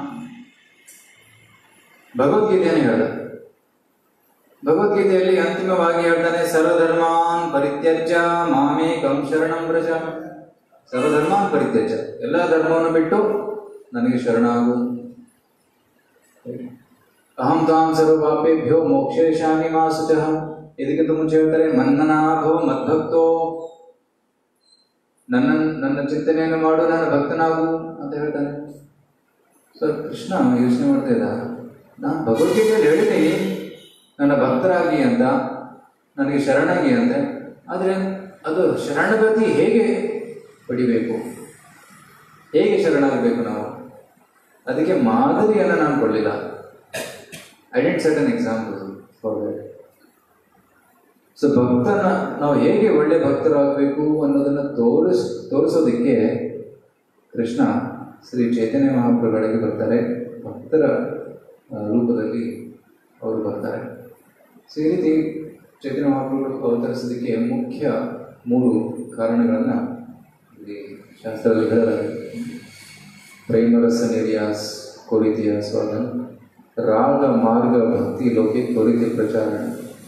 ಭಗವದ್ಗೀತೆಯನ್ನು ಹೇಳ್ದ ಭಗವದ್ಗೀತೆಯಲ್ಲಿ ಅಂತಿಮವಾಗಿ ಹೇಳ್ತಾನೆ ಸರ್ವಧರ್ಮಾನ್ ಪರಿತ್ಯಜ್ಯ ಮಾಮೇಕಂ ಶರಣಂ ವ್ರಜ ಸರ್ವಧರ್ಮಾನ್ ಪರಿತ್ಯಜ್ಯ ಎಲ್ಲ ಧರ್ಮವನ್ನು ಬಿಟ್ಟು ನನಗೆ ಶರಣಾಗು ಅಹಂ ತಾಂ ಸರ್ವಪಾಪೇಭ್ಯೋ ಮೋಕ್ಷೇಶಾಮಿ ಮಾ ಶುಚಃ ಇದಕ್ಕಿಂತ ಮುಂಚೆ ಹೇಳ್ತಾರೆ ಮನ್ನನಾಭವ ಮದ್ಭಕ್ತೋ ನನ್ನ ನನ್ನ ಚಿಂತನೆಯನ್ನು ಮಾಡು ನನ್ನ ಭಕ್ತನಾಗು ಅಂತ ಹೇಳ್ತಾನೆ ಸೊ ಕೃಷ್ಣ ಯೋಚನೆ ಮಾಡ್ತಾ ಇದ್ದ ನಾನು ಭಗವದ್ಗೀತೆಯಲ್ಲಿ ಹೇಳಿದ್ದೀನಿ ನನ್ನ ಭಕ್ತರಾಗಿ ಅಂತ ನನಗೆ ಶರಣಾಗಿ ಅಂತೆ ಆದರೆ ಅದು ಶರಣಗತಿ ಹೇಗೆ ಪಡಿಬೇಕು ಹೇಗೆ ಶರಣಾಗಬೇಕು ನಾವು ಅದಕ್ಕೆ ಮಾದರಿಯನ್ನು ನಾನು ಕೊಡಲಿಲ್ಲ I didn't set an example for that so ಭಕ್ತನ ನಾವು ಹೇಗೆ ಒಳ್ಳೆ ಭಕ್ತರಾಗಬೇಕು ಅನ್ನೋದನ್ನು ತೋರಿಸ್ ತೋರಿಸೋದಕ್ಕೆ ಕೃಷ್ಣ ಶ್ರೀ ಚೈತನ್ಯ ಮಹಾಪ್ರಭುಗಳಿಗೆ ಬರ್ತಾರೆ ಭಕ್ತರ ಆ, ರೂಪದಲ್ಲಿ ಅವರು ಬರ್ತಾರೆ ಸೊ ಈ ರೀತಿ ಚೈತನ್ಯ ಮಹಾಪ್ರಭುಗಳು ಅವತರಿಸೋದಕ್ಕೆ ಮುಖ್ಯ ಮೂರು ಕಾರಣಗಳನ್ನು ಇಲ್ಲಿ ಶಾಸ್ತ್ರದಲ್ಲಿ ಹೇಳಲಾಗಿದೆ ಪ್ರೇಮರಸ ನಿರ್ಯಾಸ್ ಕೊರಿತಿಯ ಸ್ವಾಗನ್ ರಾಗ ಮಾರ್ಗ ಭಕ್ತಿ ಲೋಕೆ ಕೊರಿತೆ ಪ್ರಚಾರಣ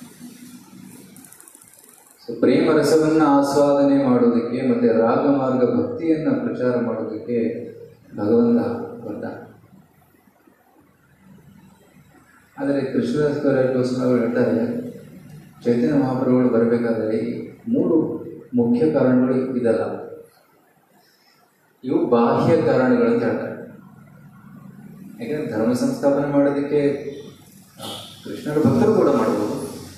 ಸೊ ಪ್ರೇಮ ರಸವನ್ನು ಆಸ್ವಾದನೆ ಮಾಡೋದಕ್ಕೆ ಮತ್ತೆ ರಾಗ ಮಾರ್ಗ ಭಕ್ತಿಯನ್ನು ಪ್ರಚಾರ ಮಾಡೋದಕ್ಕೆ ಭಗವಂತ ಬಂದ ಆದರೆ ಕೃಷ್ಣದಾಸ್ ಗೋಸ್ವಾಮಿಗಳು ಹೇಳ್ತಾರೆ ಚೈತನ್ಯ ಮಹಾಪ್ರಭುಗಳು ಬರಬೇಕಾದ್ರೆ ಈ ಮೂರು ಮುಖ್ಯ ಕಾರಣಗಳು ಇದಲ್ಲ ಇವು ಬಾಹ್ಯ ಕಾರಣಗಳು ಅಂತ ಹೇಳ್ತಾರೆ ಯಾಕಂದ್ರೆ ಧರ್ಮ ಸಂಸ್ಥಾಪನೆ ಮಾಡೋದಕ್ಕೆ ಆ, ಕೃಷ್ಣರ ಭಕ್ತರು ಕೂಡ ಮಾಡ್ಬೋದು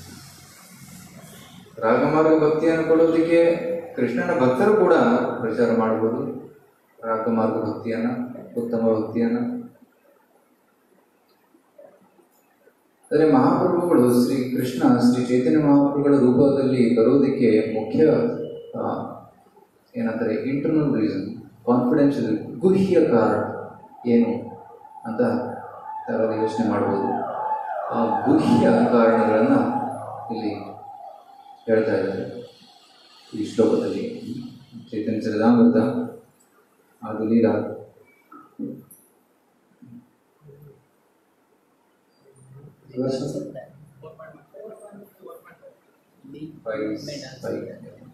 ರಾಗಮಾರ್ಗ ಭಕ್ತಿಯನ್ನು ಕೊಡೋದಕ್ಕೆ ಕೃಷ್ಣನ ಭಕ್ತರು ಕೂಡ ಪ್ರಚಾರ ಮಾಡ್ಬೋದು ರಾಗಮಾರ್ಗ ಭಕ್ತಿಯನ್ನ ಉತ್ತಮ ಭಕ್ತಿಯನ್ನ ಆದರೆ ಮಹಾಪ್ರಭುಗಳು ಶ್ರೀ ಕೃಷ್ಣ ಶ್ರೀ ಚೈತನ್ಯ ಮಹಾಪ್ರಭುಗಳ ರೂಪದಲ್ಲಿ ಬರೋದಕ್ಕೆ ಮುಖ್ಯ ಆ, ಏನಂತಾರೆ ಇಂಟರ್ನಲ್ ರೀಸನ್ ಕಾನ್ಫಿಡೆನ್ಷಿಯಲ್ ಗುಹ್ಯ ಕಾರಣ ಏನು ಅಂತ ತಾವೆಲ್ಲ ಯೋಚನೆ ಮಾಡ್ಬೋದು ಆ ಗುಹ್ಯ ಕಾರಣಗಳನ್ನು ಇಲ್ಲಿ ಹೇಳ್ತಾ ಇದ್ದಾರೆ ಈ ಶ್ಲೋಕದಲ್ಲಿ ಚೈತನ್ಯ ಚರಿತಾಮೃತ ಅದು ಲೀಲಾ ಫೈವ್ ಫೈವ್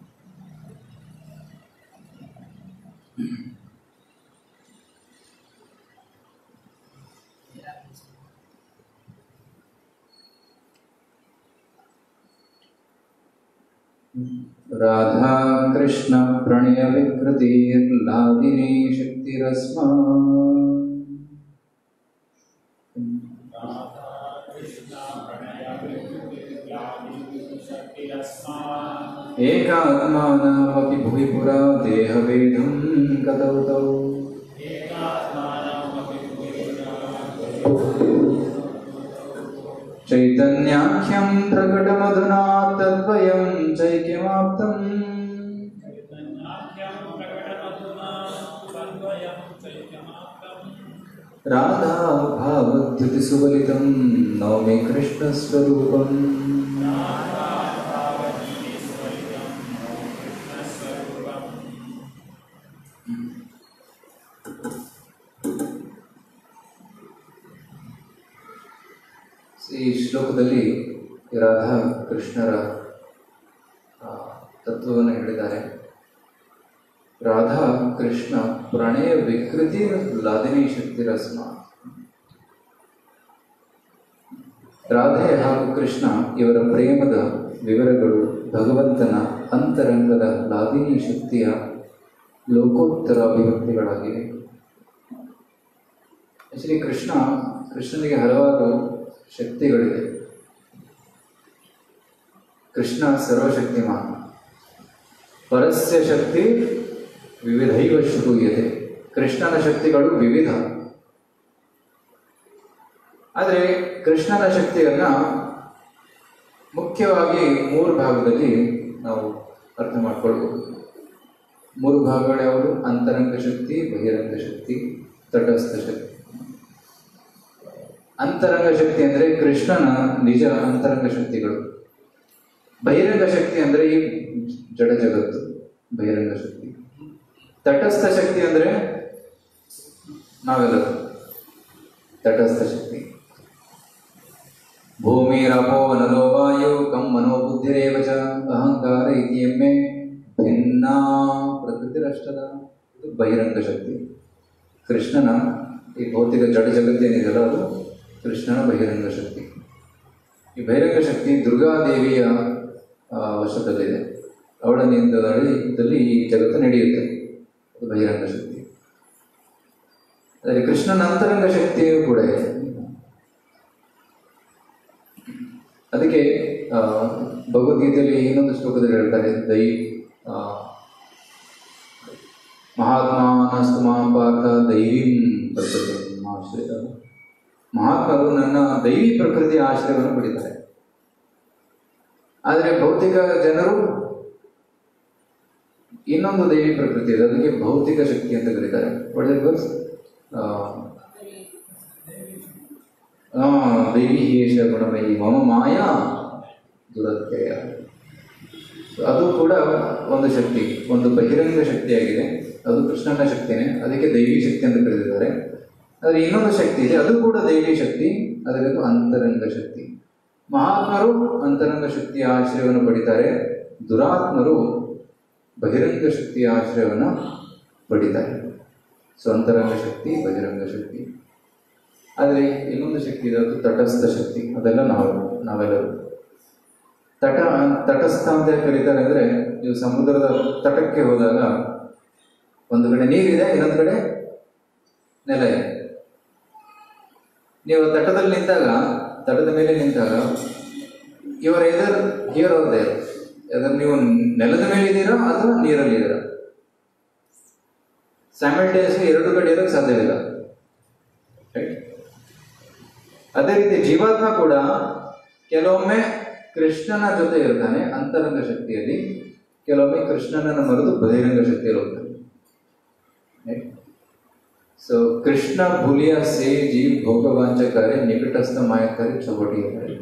राधा कृष्ण प्रणय विकृतिर्लादिनी शक्तिरस्मा एकात्मानमपि भुवि पुरा देहभेदं गतौ तौ चैतन्याख्यं प्रकटमधुना तद्वयं चैक्यमाप्तम् राधा भावद्युतिसुबलितं नौमि कृष्णस्वरूपम् ಈ ಶ್ಲೋಕದಲ್ಲಿ ರಾಧಾ ಕೃಷ್ಣರ ಆ, ತತ್ವವನ್ನು ಹೇಳಿದ್ದಾರೆ ರಾಧಾ ಕೃಷ್ಣ ಪ್ರಣಯ ವಿಕೃತಿ ಲಾದಿನಿ ಶಕ್ತಿರಸ್ಮ ರಾಧೆ ಹಾಗೂ ಕೃಷ್ಣ ಇವರ ಪ್ರೇಮದ ವಿವರಗಳು ಭಗವಂತನ ಅಂತರಂಗದ ಲಾದಿನಿ ಶಕ್ತಿಯ ಲೋಕೋತ್ತರ ಅಭಿವ್ಯಕ್ತಿಗಳಾಗಿವೆ ಆಕ್ಚುಲಿ ಕೃಷ್ಣ ಕೃಷ್ಣನಿಗೆ ಹಲವಾರು ಶಕ್ತಿಗಳಿವೆ ಕೃಷ್ಣ ಸರ್ವಶಕ್ತಿಮಾನ್ ಪರಸ್ಯ ಶಕ್ತಿ ವಿವಿಧೈವ ಶ್ರೂಯತೆ ಕೃಷ್ಣನ ಶಕ್ತಿಗಳು ವಿವಿಧ ಆದರೆ ಕೃಷ್ಣನ ಶಕ್ತಿಯನ್ನ ಮುಖ್ಯವಾಗಿ ಮೂರು ಭಾಗದಲ್ಲಿ ನಾವು ಅರ್ಥ ಮಾಡ್ಕೊಳ್ಬೋದು ಮೂರು ಭಾಗಗಳು ಯಾವುದು ಅಂತರಂಗ ಶಕ್ತಿ ಬಹಿರಂಗ ಶಕ್ತಿ ತಟಸ್ಥ ಶಕ್ತಿ ಅಂತರಂಗ ಶಕ್ತಿ ಅಂದರೆ ಕೃಷ್ಣನ ನಿಜ ಅಂತರಂಗ ಶಕ್ತಿಗಳು ಬಹಿರಂಗ ಶಕ್ತಿ ಅಂದರೆ ಈ ಜಡ ಜಗತ್ತು ಬಹಿರಂಗ ಶಕ್ತಿ ತಟಸ್ಥ ಶಕ್ತಿ ಅಂದರೆ ನಾವೆಲ್ಲರೂ ತಟಸ್ಥ ಶಕ್ತಿ ಭೂಮಿರಪೋ ನಲೋ ವಾಯು ಕಂ ಮನೋ ಬುದ್ಧಿರೇವ ಚ ಅಹಂಕಾರ ಇತಿ ಎಮ್ಮೆ ಭಿನ್ನ ಪ್ರಕೃತಿರಷ್ಟದ ಇದು ಬಹಿರಂಗ ಶಕ್ತಿ ಕೃಷ್ಣನ ಈ ಭೌತಿಕ ಜಡ ಜಗತ್ತೇನಿದೆಯಲ್ಲ ಅದು ಕೃಷ್ಣನ ಬಹಿರಂಗ ಶಕ್ತಿ ಈ ಬಹಿರಂಗ ಶಕ್ತಿ ದುರ್ಗಾದೇವಿಯ ಆ, ವಶದಲ್ಲಿದೆ ಅವಳ ನಿಯಂತ್ರಣದಲ್ಲಿ ಈ ಜಗತ್ತು ನಡೆಯುತ್ತೆ ಅದು ಬಹಿರಂಗ ಶಕ್ತಿ ಆದರೆ ಕೃಷ್ಣನ ಅಂತರಂಗ ಶಕ್ತಿಯೂ ಕೂಡ ಇದೆ ಅದಕ್ಕೆ ಆ, ಭಗವದ್ಗೀತೆಯಲ್ಲಿ ಇನ್ನೊಂದು ಶ್ಲೋಕದಲ್ಲಿ ಹೇಳ್ತಾರೆ ದೈ ಆ, ಮಹಾತ್ಮಾನಸ್ತು ಮಾಂ ಪಾರ್ಥ ದೈವೀಂ ಪ್ರಕೃತಿ ಆಶ್ರಯ ಮಹಾತ್ಮರು ನನ್ನ ದೈವಿ ಪ್ರಕೃತಿಯ ಆಶ್ರಯವನ್ನು ಪಡಿತಾರೆ ಆದರೆ ಭೌತಿಕ ಜನರು ಇನ್ನೊಂದು ದೈವಿ ಪ್ರಕೃತಿ ಇದೆ ಅದಕ್ಕೆ ಭೌತಿಕ ಶಕ್ತಿ ಅಂತ ಕರೀತಾರೆ ಒಳ್ಳೆ ವರ್ಸ್ ದೈವಿ ಹೇಷ ಗುಣಮಯಿ ಮಮ ಮಾಯಾ ದುರತ್ಯಯ ಅದು ಕೂಡ ಒಂದು ಶಕ್ತಿ ಒಂದು ಬಹಿರಂಗ ಶಕ್ತಿಯಾಗಿದೆ ಅದು ಕೃಷ್ಣನ ಶಕ್ತಿನೇ ಅದಕ್ಕೆ ದೈವಿ ಶಕ್ತಿ ಅಂತ ಕರೆದಿದ್ದಾರೆ ಆದರೆ ಇನ್ನೊಂದು ಶಕ್ತಿ ಇದೆ ಅದು ಕೂಡ ದೈವಿ ಶಕ್ತಿ ಅದರದ್ದು ಅಂತರಂಗ ಶಕ್ತಿ ಮಹಾತ್ಮರು ಅಂತರಂಗ ಶಕ್ತಿಯ ಆಶ್ರಯವನ್ನು ಪಡಿತಾರೆ ದುರಾತ್ಮರು ಬಹಿರಂಗ ಶಕ್ತಿಯ ಆಶ್ರಯವನ್ನು ಪಡಿತಾರೆ ಸೊ ಅಂತರಂಗ ಶಕ್ತಿ ಬಹಿರಂಗ ಶಕ್ತಿ ಆದರೆ ಇನ್ನೊಂದು ಶಕ್ತಿ ಇದೆ ಅದು ತಟಸ್ಥ ಶಕ್ತಿ ಅದೆಲ್ಲ ನಾವು ನಾವೆಲ್ಲರೂ ತಟ ತಟಸ್ಥ ಅಂತ ಯಾಕ್ ಕರೀತಾರೆ ಅಂದರೆ ನೀವು ಸಮುದ್ರದ ತಟಕ್ಕೆ ಹೋದಾಗ ಒಂದು ಕಡೆ ನೀರಿದೆ ಇನ್ನೊಂದು ಕಡೆ ನೆಲ ಇದೆ ನೀವು ತಟದಲ್ಲಿ ನಿಂತಾಗ ತಟದ ಮೇಲೆ ನಿಂತಾಗ ಇವರ ಎದರ್ ಹಿಯರ್ ಅವ್ರ ದೇರ್ ಎದರ್ ನೀವು ನೆಲದ ಮೇಲೆ ಇದ್ದೀರಾ ಅಥವಾ ನೀರಲ್ಲಿ ಇದ್ದೀರಾ ಸ್ಯಾಮಿಲ್ಟೇನಿಯಸ್ಲಿ ಎರಡು ಕಡೆ ಇರೋಕ್ಕೆ ಸಾಧ್ಯವಿಲ್ಲ Right? ಅದೇ ರೀತಿ ಜೀವಾತ್ಮ ಕೂಡ ಕೆಲವೊಮ್ಮೆ ಕೃಷ್ಣನ ಜೊತೆ ಇರ್ತಾನೆ ಅಂತರಂಗ ಶಕ್ತಿಯಲ್ಲಿ ಕೆಲವೊಮ್ಮೆ ಕೃಷ್ಣನನ್ನು ಮರೆತು ಬಹಿರಂಗ ಶಕ್ತಿಯಲ್ಲಿ ಹೋಗ್ತಾನೆ ಸೊ ಕೃಷ್ಣ ಭೂಲಿಯ ಸೇ ಜೀ ಭೋಗವಾಂಚಕಾರಿ ನಿಕಟಸ್ಥ ಮಾಯಕಾರಿ ಚೌಟಿ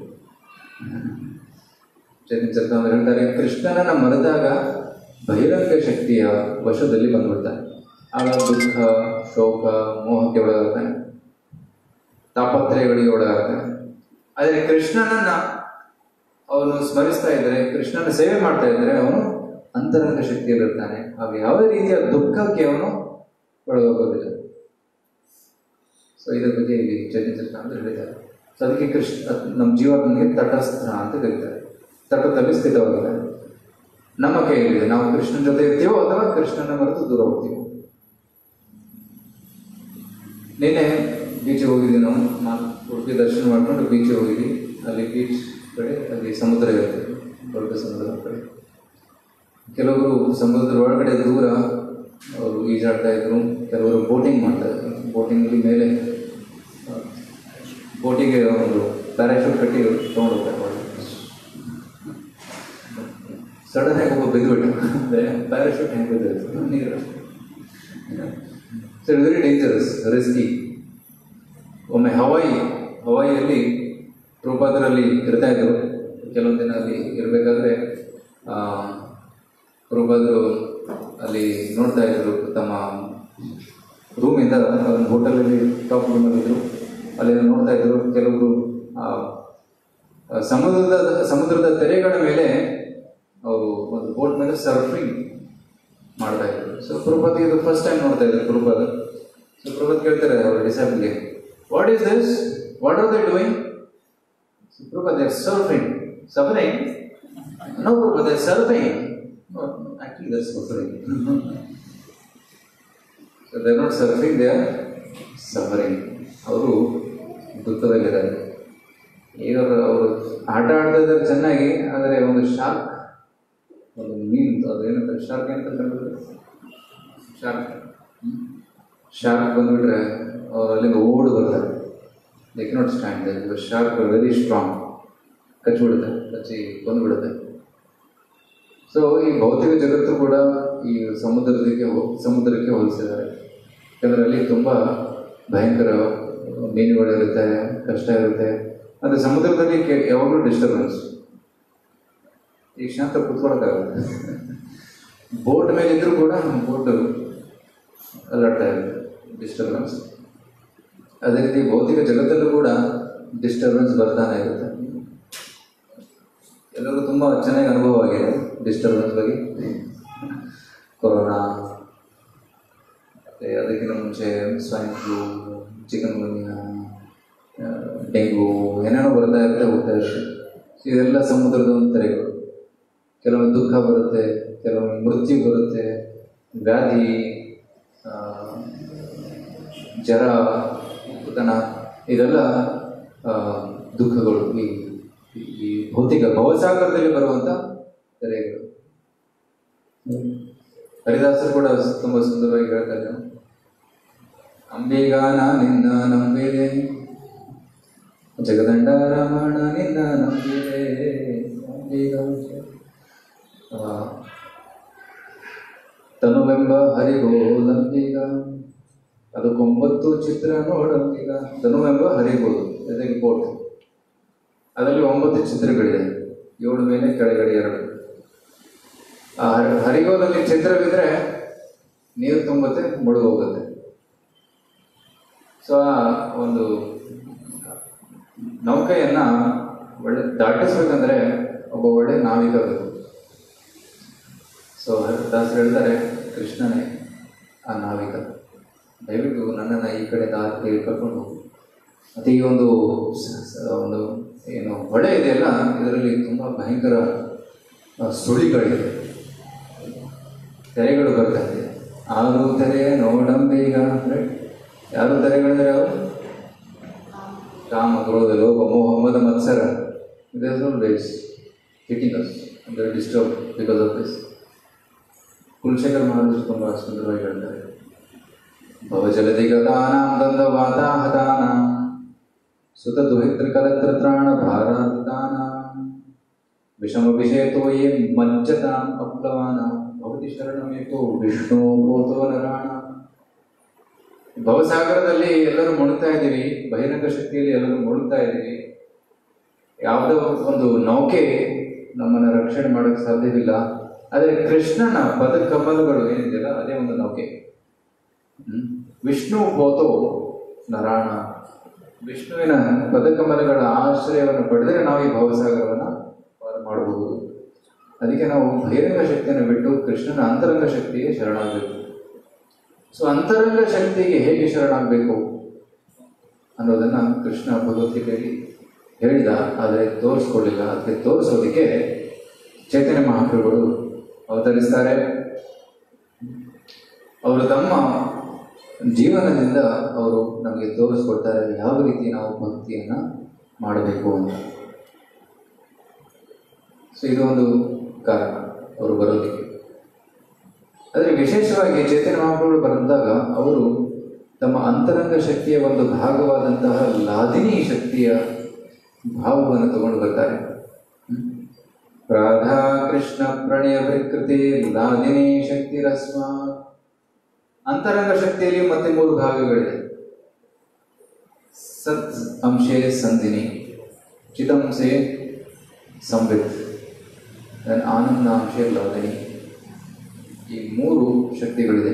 ಚೇತನ್ ಚಂದ್ರ ಹೇಳ್ತಾರೆ ಕೃಷ್ಣನನ್ನ ಮರೆತಾಗ ಬಹಿರಂಗ ಶಕ್ತಿಯ ವಶದಲ್ಲಿ ಬಂದ್ಬಿಡ್ತಾನೆ ಆಗ ದುಃಖ ಶೋಕ ಮೋಹಕ್ಕೆ ಒಳಗಾಗ್ತಾನೆ ತಾಪತ್ರಯಗಳಿಗೆ ಒಳಗಾಗ್ತಾನೆ ಆದರೆ ಕೃಷ್ಣನನ್ನ ಅವನು ಸ್ಮರಿಸ್ತಾ ಇದ್ದರೆ ಕೃಷ್ಣನ ಸೇವೆ ಮಾಡ್ತಾ ಇದ್ದರೆ ಅವನು ಅಂತರಂಗ ಶಕ್ತಿಯಲ್ಲಿರ್ತಾನೆ ಆಗ ಯಾವುದೇ ರೀತಿಯ ದುಃಖಕ್ಕೆ ಅವನು ಒಳಗೋಗೋದಿಲ್ಲ ಸೊ ಇದರ ಬಗ್ಗೆ ಇಲ್ಲಿ ಚರ್ಚಿಸಿರ್ತ ಅಂತ ಹೇಳಿದ್ದಾರೆ ಸೊ ಅದಕ್ಕೆ ಕೃಷ್ಣ ಅದ್ ನಮ್ಮ ಜೀವನಕ್ಕೆ ತಟಸ್ಥ ಅಂತ ಕರೀತಾರೆ ತಟದಲ್ಲಿ ಸ್ಥಿತವಾಗಿದ್ದಾರೆ ನಮ್ಮ ಕೈಯಲ್ಲಿದೆ ನಾವು ಕೃಷ್ಣನ ಜೊತೆ ಇರ್ತೀವೋ ಅಥವಾ ಕೃಷ್ಣನ ಮರೆತು ದೂರ ಹೋಗ್ತೀವೋ ನಿನ್ನೆ ಬೀಚಿಗೆ ಹೋಗಿದ್ವಿ ನಾವು ಮಾ- ಉಡುಪಿ ದರ್ಶನ ಮಾಡ್ಕೊಂಡು ಬೀಚಿಗೆ ಹೋಗಿದ್ವಿ ಅಲ್ಲಿ ಬೀಚ್ ಕಡೆ ಅಲ್ಲಿ ಸಮುದ್ರ ಇರುತ್ತೆ ದೊಡ್ಡ ಸಮುದ್ರ ಕಡೆ ಕೆಲವರು ಸಮುದ್ರದ ಒಳಗಡೆ ದೂರ ಅವರು ಈಜಾಡ್ತಾ ಇದ್ರು ಕೆಲವರು ಬೋಟಿಂಗ್ ಮಾಡ್ತಾ ಇದ್ರು ಬೋಟಿಂಗಲ್ಲಿ ಮೇಲೆ ಬೋಟಿಗೆ ಒಂದು ಪ್ಯಾರಾಶೂಟ್ ಕಟ್ಟಿ ತೊಗೊಂಡು ಹೋಗ್ತಾರೆ ಒಳಗೆ ಸಡನ್ ಆಗಿ ಒಬ್ಬ ಬಿದ್ದುಬಿಟ್ಟು ಅಂದರೆ ಪ್ಯಾರಾಶೂಟ್ ಹೆಂಗೆ ಬಿದ್ದಿರುತ್ತೆ ನೀರು ಸೊ ವೆರಿ ಡೇಂಜರಸ್ ರಿಸ್ಕಿ ಒಮ್ಮೆ ಹವಾಯಿ ಹವಾಯಿಯಲ್ಲಿ ಪ್ರಭಾದರಲ್ಲಿ ಇರ್ತಾ ಇದ್ರು ಕೆಲವೊಂದು ದಿನ ಅಲ್ಲಿ ಇರಬೇಕಾದ್ರೆ ಪ್ರಭಾದರು ಅಲ್ಲಿ ನೋಡ್ತಾ ಇದ್ರು ತಮ್ಮ ರೂಮಿಂದ ಒಂದು ಹೋಟೆಲಲ್ಲಿ ಟಾಪ್ ರೂಮಲ್ಲಿ ಇದ್ರು ಅಲ್ಲಿ ನೋಡ್ತಾ ಇದ್ರು ಕೆಲವರು ಆ, ಆ, ಸಮುದ್ರದ ಸಮುದ್ರದ ತೆರೆಗಳ ಮೇಲೆ ಅವರು ಒಂದು ಬೋಟ್ ಮೇಲೆ ಸರ್ಫಿಂಗ್ ಮಾಡ್ತಾ ಇದ್ರು ಸೊ ಪ್ರಭಾತ್ ಇದು ಫಸ್ಟ್ ಟೈಮ್ ನೋಡ್ತಾ ಇದ್ರು ಪ್ರಭಾತ್ ಸೊ ಪ್ರಭಾತ್ ಕೇಳ್ತಾರೆ ಅವ್ರ ಡಿಸೈಬಲ್ಗೆ what is this what are they doing so Prabhat they surfing suffering no Prabhat they surfing actually they're suffering so they not surfing they are suffering ಅವರು ದುಃಖದಲ್ಲಿದ್ದಾರೆ ಈಗ ಅವರು ಆಟ ಆಡ್ತಾ ಇದ್ದಾರೆ ಚೆನ್ನಾಗಿ ಆದರೆ ಒಂದು ಶಾರ್ಕ್ ಒಂದು ಮೀನು ಅದು ಏನಂತಾರೆ ಶಾರ್ಕ್ ಏನಂತ ಶಾರ್ಕ್ ಶಾರ್ಕ್ ಬಂದ್ಬಿಟ್ರೆ ಅವ್ರು ಅಲ್ಲಿಂದ ಓಡಿ ಬರ್ತಾರೆ they not stand shark very strong ಕಚ್ಚಿಬಿಡುತ್ತೆ ಕಚ್ಚಿ ಬಂದ್ಬಿಡುತ್ತೆ ಸೊ ಈ ಭೌತಿಕ ಜಗತ್ತು ಕೂಡ ಈ ಸಮುದ್ರದಕ್ಕೆ ಹೋ- ಸಮುದ್ರಕ್ಕೆ ಹೋಲಿಸಿದ್ದಾರೆ ಯಾಕಂದ್ರೆ ಅಲ್ಲಿ ತುಂಬ ಭಯಂಕರ ಮೀನುಗಳಿರುತ್ತೆ ಕಷ್ಟ ಇರುತ್ತೆ ಆದರೆ ಸಮುದ್ರದಲ್ಲಿ ಕೆ ಯಾವಾಗಲೂ ಡಿಸ್ಟರ್ಬೆನ್ಸ್ ಈಗ ಶಾಂತ ಕುತ್ಕೊಳ್ಳೋಕ್ಕಾಗತ್ತೆ ಬೋಟ್ ಮೇಲೆ ಇದ್ರೂ ಕೂಡ ಬೋಟ್ ಅಲರ್ಟ್ ಇರುತ್ತೆ ಡಿಸ್ಟರ್ಬೆನ್ಸ್ ಅದೇ ರೀತಿ ಭೌತಿಕ ಜಗತ್ತಲ್ಲೂ ಕೂಡ ಡಿಸ್ಟರ್ಬೆನ್ಸ್ ಬರ್ತಾನೆ ಇರುತ್ತೆ ಎಲ್ಲರಿಗೂ ತುಂಬ ಚೆನ್ನಾಗಿ ಅನುಭವ ಆಗಿದೆ ಡಿಸ್ಟರ್ಬೆನ್ಸ್ ಬಗ್ಗೆ ಕೊರೋನಾ ಮತ್ತು ಅದಕ್ಕಿಂತ ಮುಂಚೆ swine flu chikungunya dengue ಏನೇನೋ ಬರ್ತಾ ಇರುತ್ತೆ ಹೋಗ್ತಾ ಇರುತ್ತೆ ಇದೆಲ್ಲ ಸಮುದ್ರದ ಒಂದು ತೆರೆಗಳು ಕೆಲವೊಮ್ಮೆ ದುಃಖ ಬರುತ್ತೆ ಕೆಲವೊಮ್ಮೆ ಮೃತ್ಯು ಬರುತ್ತೆ ವ್ಯಾಧಿ ಆ, ಜರ ಕುತನ ಇದೆಲ್ಲ ಆ, ದುಃಖಗಳು ಈ ಈ ಭೌತಿಕ ಭವಸಾಗರದಲ್ಲಿ ಬರುವಂಥ ತೆರೆಗಳು ಹರಿದಾಸರು ಕೂಡ ತುಂಬ ಸುಂದರವಾಗಿ ಹೇಳ್ತಾರೆ ಅಂಬಿಗಾನ ನಿನ್ನ ನಂಬಿದೆ ಜಗದಂಡ ರಮಣ ನಿನ್ನ ನಂಬಿದೆ ಅಂಬಿಗ ಆ, ತನುವೆಂಬ ಹರಿಗೋಲಂಬಿಗ ಅದಕ್ಕೊಂಬತ್ತು ಚಿತ್ರ ನೋಡಂಬಿಗ ತನುವೆಂಬ ಹರಿಗೋಲು ಜೊತೆಗೆ ಬೋಟ್ ಅದರಲ್ಲಿ ಒಂಬತ್ತು ಚಿತ್ರಗಳಿದೆ ಏಳು ಮೇಲೆ ಕೆಳಗಡೆ ಎರಡು ಆ ಹರಿ- ಹರಿಗೋಲಲ್ಲಿ ಚಿತ್ರವಿದ್ರೆ ನೀರು ತುಂಬುತ್ತೆ ಮುಳುಗೋಗುತ್ತೆ ಸೊ ಆ ಒಂದು ನೌಕೆಯನ್ನ ಒಳ್ಳೆ ದಾಟಿಸ್ಬೇಕಂದ್ರೆ ಒಬ್ಬ ಒಳ್ಳೆ ನಾವಿಕ ಬೇಕು ಸೊ ದಾಸರು ಹೇಳ್ತಾರೆ ಕೃಷ್ಣನೇ ಆ ನಾವಿಕ ದಯವಿಟ್ಟು ನನ್ನನ್ನು ಈ ಕಡೆ ದಾರಿ ಕರ್ಕೊಂಡು ಹೋಗು ಮತ್ತು ಈ ಒಂದು ಸ- ಸ- ಒಂದು ಏನು ಹೊಳೆ ಇದೆಯಲ್ಲ ಇದರಲ್ಲಿ ತುಂಬ ಭಯಂಕರ ಆ, ಸುಳಿಗಳಿದೆ ತೆರೆಗಳು ಬರ್ತಾ ಇದೆ ಆರು ತೆರೆ ನೋಡಂಬೀಗ ಅಂದರೆ ಯಾರು ತೆರೆಗಳಿದ್ರೆ ಅವರು ಕಾಮ ಕ್ರೋಧ ಲೋಭ ಮೋಹ ಮದ ಮತ್ಸರ there's always hitting us and they're disturbed because of this Kulashekar ಮಹಾರಾಜರು ತುಂಬ ಸುಂದರವಾಗಿ ಹೇಳ್ತಾರೆ ಭವಜಲದಿಗದಾನಾಂ ದಂದ ವಾತಾಹತಾನಾಂ ಸುತ ದುಹಿತ್ರ ಕಲತ್ರ ತ್ರಾಣ ಭಾರಾತಾನ ವಿಷಮ ವಿಷಯತೋ ಯೇ ಮಜ್ಜತಾಂ ಅಪ್ಲವಾನ ಭವತಿ ಶರಣಮೇಕೋ ವಿಷ್ಣು ಪೋತೋ ನರಾಣ ಭವಸಾಗರದಲ್ಲಿ ಎಲ್ಲರೂ ಮುಳುಗ್ತಾ ಇದ್ದೀವಿ ಬಹಿರಂಗ ಶಕ್ತಿಯಲ್ಲಿ ಎಲ್ಲರೂ ಮುಳುಗ್ತಾ ಇದ್ದೀವಿ ಯಾವುದೋ ಒಂದು ನೌಕೆ ನಮ್ಮನ್ನು ರಕ್ಷಣೆ ಮಾಡೋಕ್ಕೆ ಸಾಧ್ಯವಿಲ್ಲ ಆದರೆ ಕೃಷ್ಣನ ಪದ ಕಮಲಗಳು ಏನಿದೆಯಲ್ಲ ಅದೇ ಒಂದು ನೌಕೆ ಹ್ಮ್? ವಿಷ್ಣು ಪೋತೋ ನರಾಣ ವಿಷ್ಣುವಿನ ಪದಕಮಲಗಳ ಆಶ್ರಯವನ್ನು ಪಡೆದರೆ ನಾವು ಈ ಭವಸಾಗರವನ್ನು ಪಾರು ಮಾಡಬಹುದು ಅದಕ್ಕೆ ನಾವು ಬಹಿರಂಗ ಶಕ್ತಿಯನ್ನು ಬಿಟ್ಟು ಕೃಷ್ಣನ ಅಂತರಂಗ ಶಕ್ತಿಗೆ ಶರಣಾಗಬೇಕು ಸೊ ಅಂತರಂಗ ಶಕ್ತಿಗೆ ಹೇಗೆ ಶರಣಾಗಬೇಕು ಅನ್ನೋದನ್ನ ಕೃಷ್ಣ ಭಗವದ್ಗೀತೆಯಲ್ಲಿ ಹೇಳಿದ ಆದರೆ ತೋರಿಸ್ಕೊಡ್ಲಿಲ್ಲ ಅದಕ್ಕೆ ತೋರಿಸೋದಕ್ಕೆ ಚೈತನ್ಯ ಮಹಾಪ್ರಭುಗಳು ಅವತರಿಸ್ತಾರೆ ಅವರು ತಮ್ಮ ಜೀವನದಿಂದ ಅವರು ನಮಗೆ ತೋರಿಸ್ಕೊಡ್ತಾರೆ ಯಾವ ರೀತಿ ನಾವು ಭಕ್ತಿಯನ್ನು ಮಾಡಬೇಕು ಅಂತ ಸೊ ಇದು ಒಂದು ಕಾರಣ ಅವರು ಬರೋದಕ್ಕೆ ಆದರೆ ವಿಶೇಷವಾಗಿ ಚೈತನ್ಯ ಮಹಾಪ್ರಭುಗಳು ಬಂದಾಗ ಅವರು ತಮ್ಮ ಅಂತರಂಗ ಶಕ್ತಿಯ ಒಂದು ಭಾಗವಾದಂತಹ ಲಾದಿನಿ ಶಕ್ತಿಯ ಭಾವವನ್ನು ತಗೊಂಡು ಬರ್ತಾರೆ ಹ್ಮ್? ರಾಧಾ ಕೃಷ್ಣ ಪ್ರಣಯ ವಿಕೃತಿ ಲಾದಿನಿ ಶಕ್ತಿ ರಸ್ಮ ಅಂತರಂಗ ಶಕ್ತಿಯಲ್ಲಿ ಮತ್ತೆ ಮೂರು ಭಾಗಗಳಿದೆ ಸತ್ ಅಂಶೆ ಸಂಧಿನಿ ಚಿದಂಸೆ ಸಂವಿತ್ then ಆನಂದ ಅಂಶೆ ಲಾದಿನಿ ಈ ಮೂರು ಶಕ್ತಿಗಳಿದೆ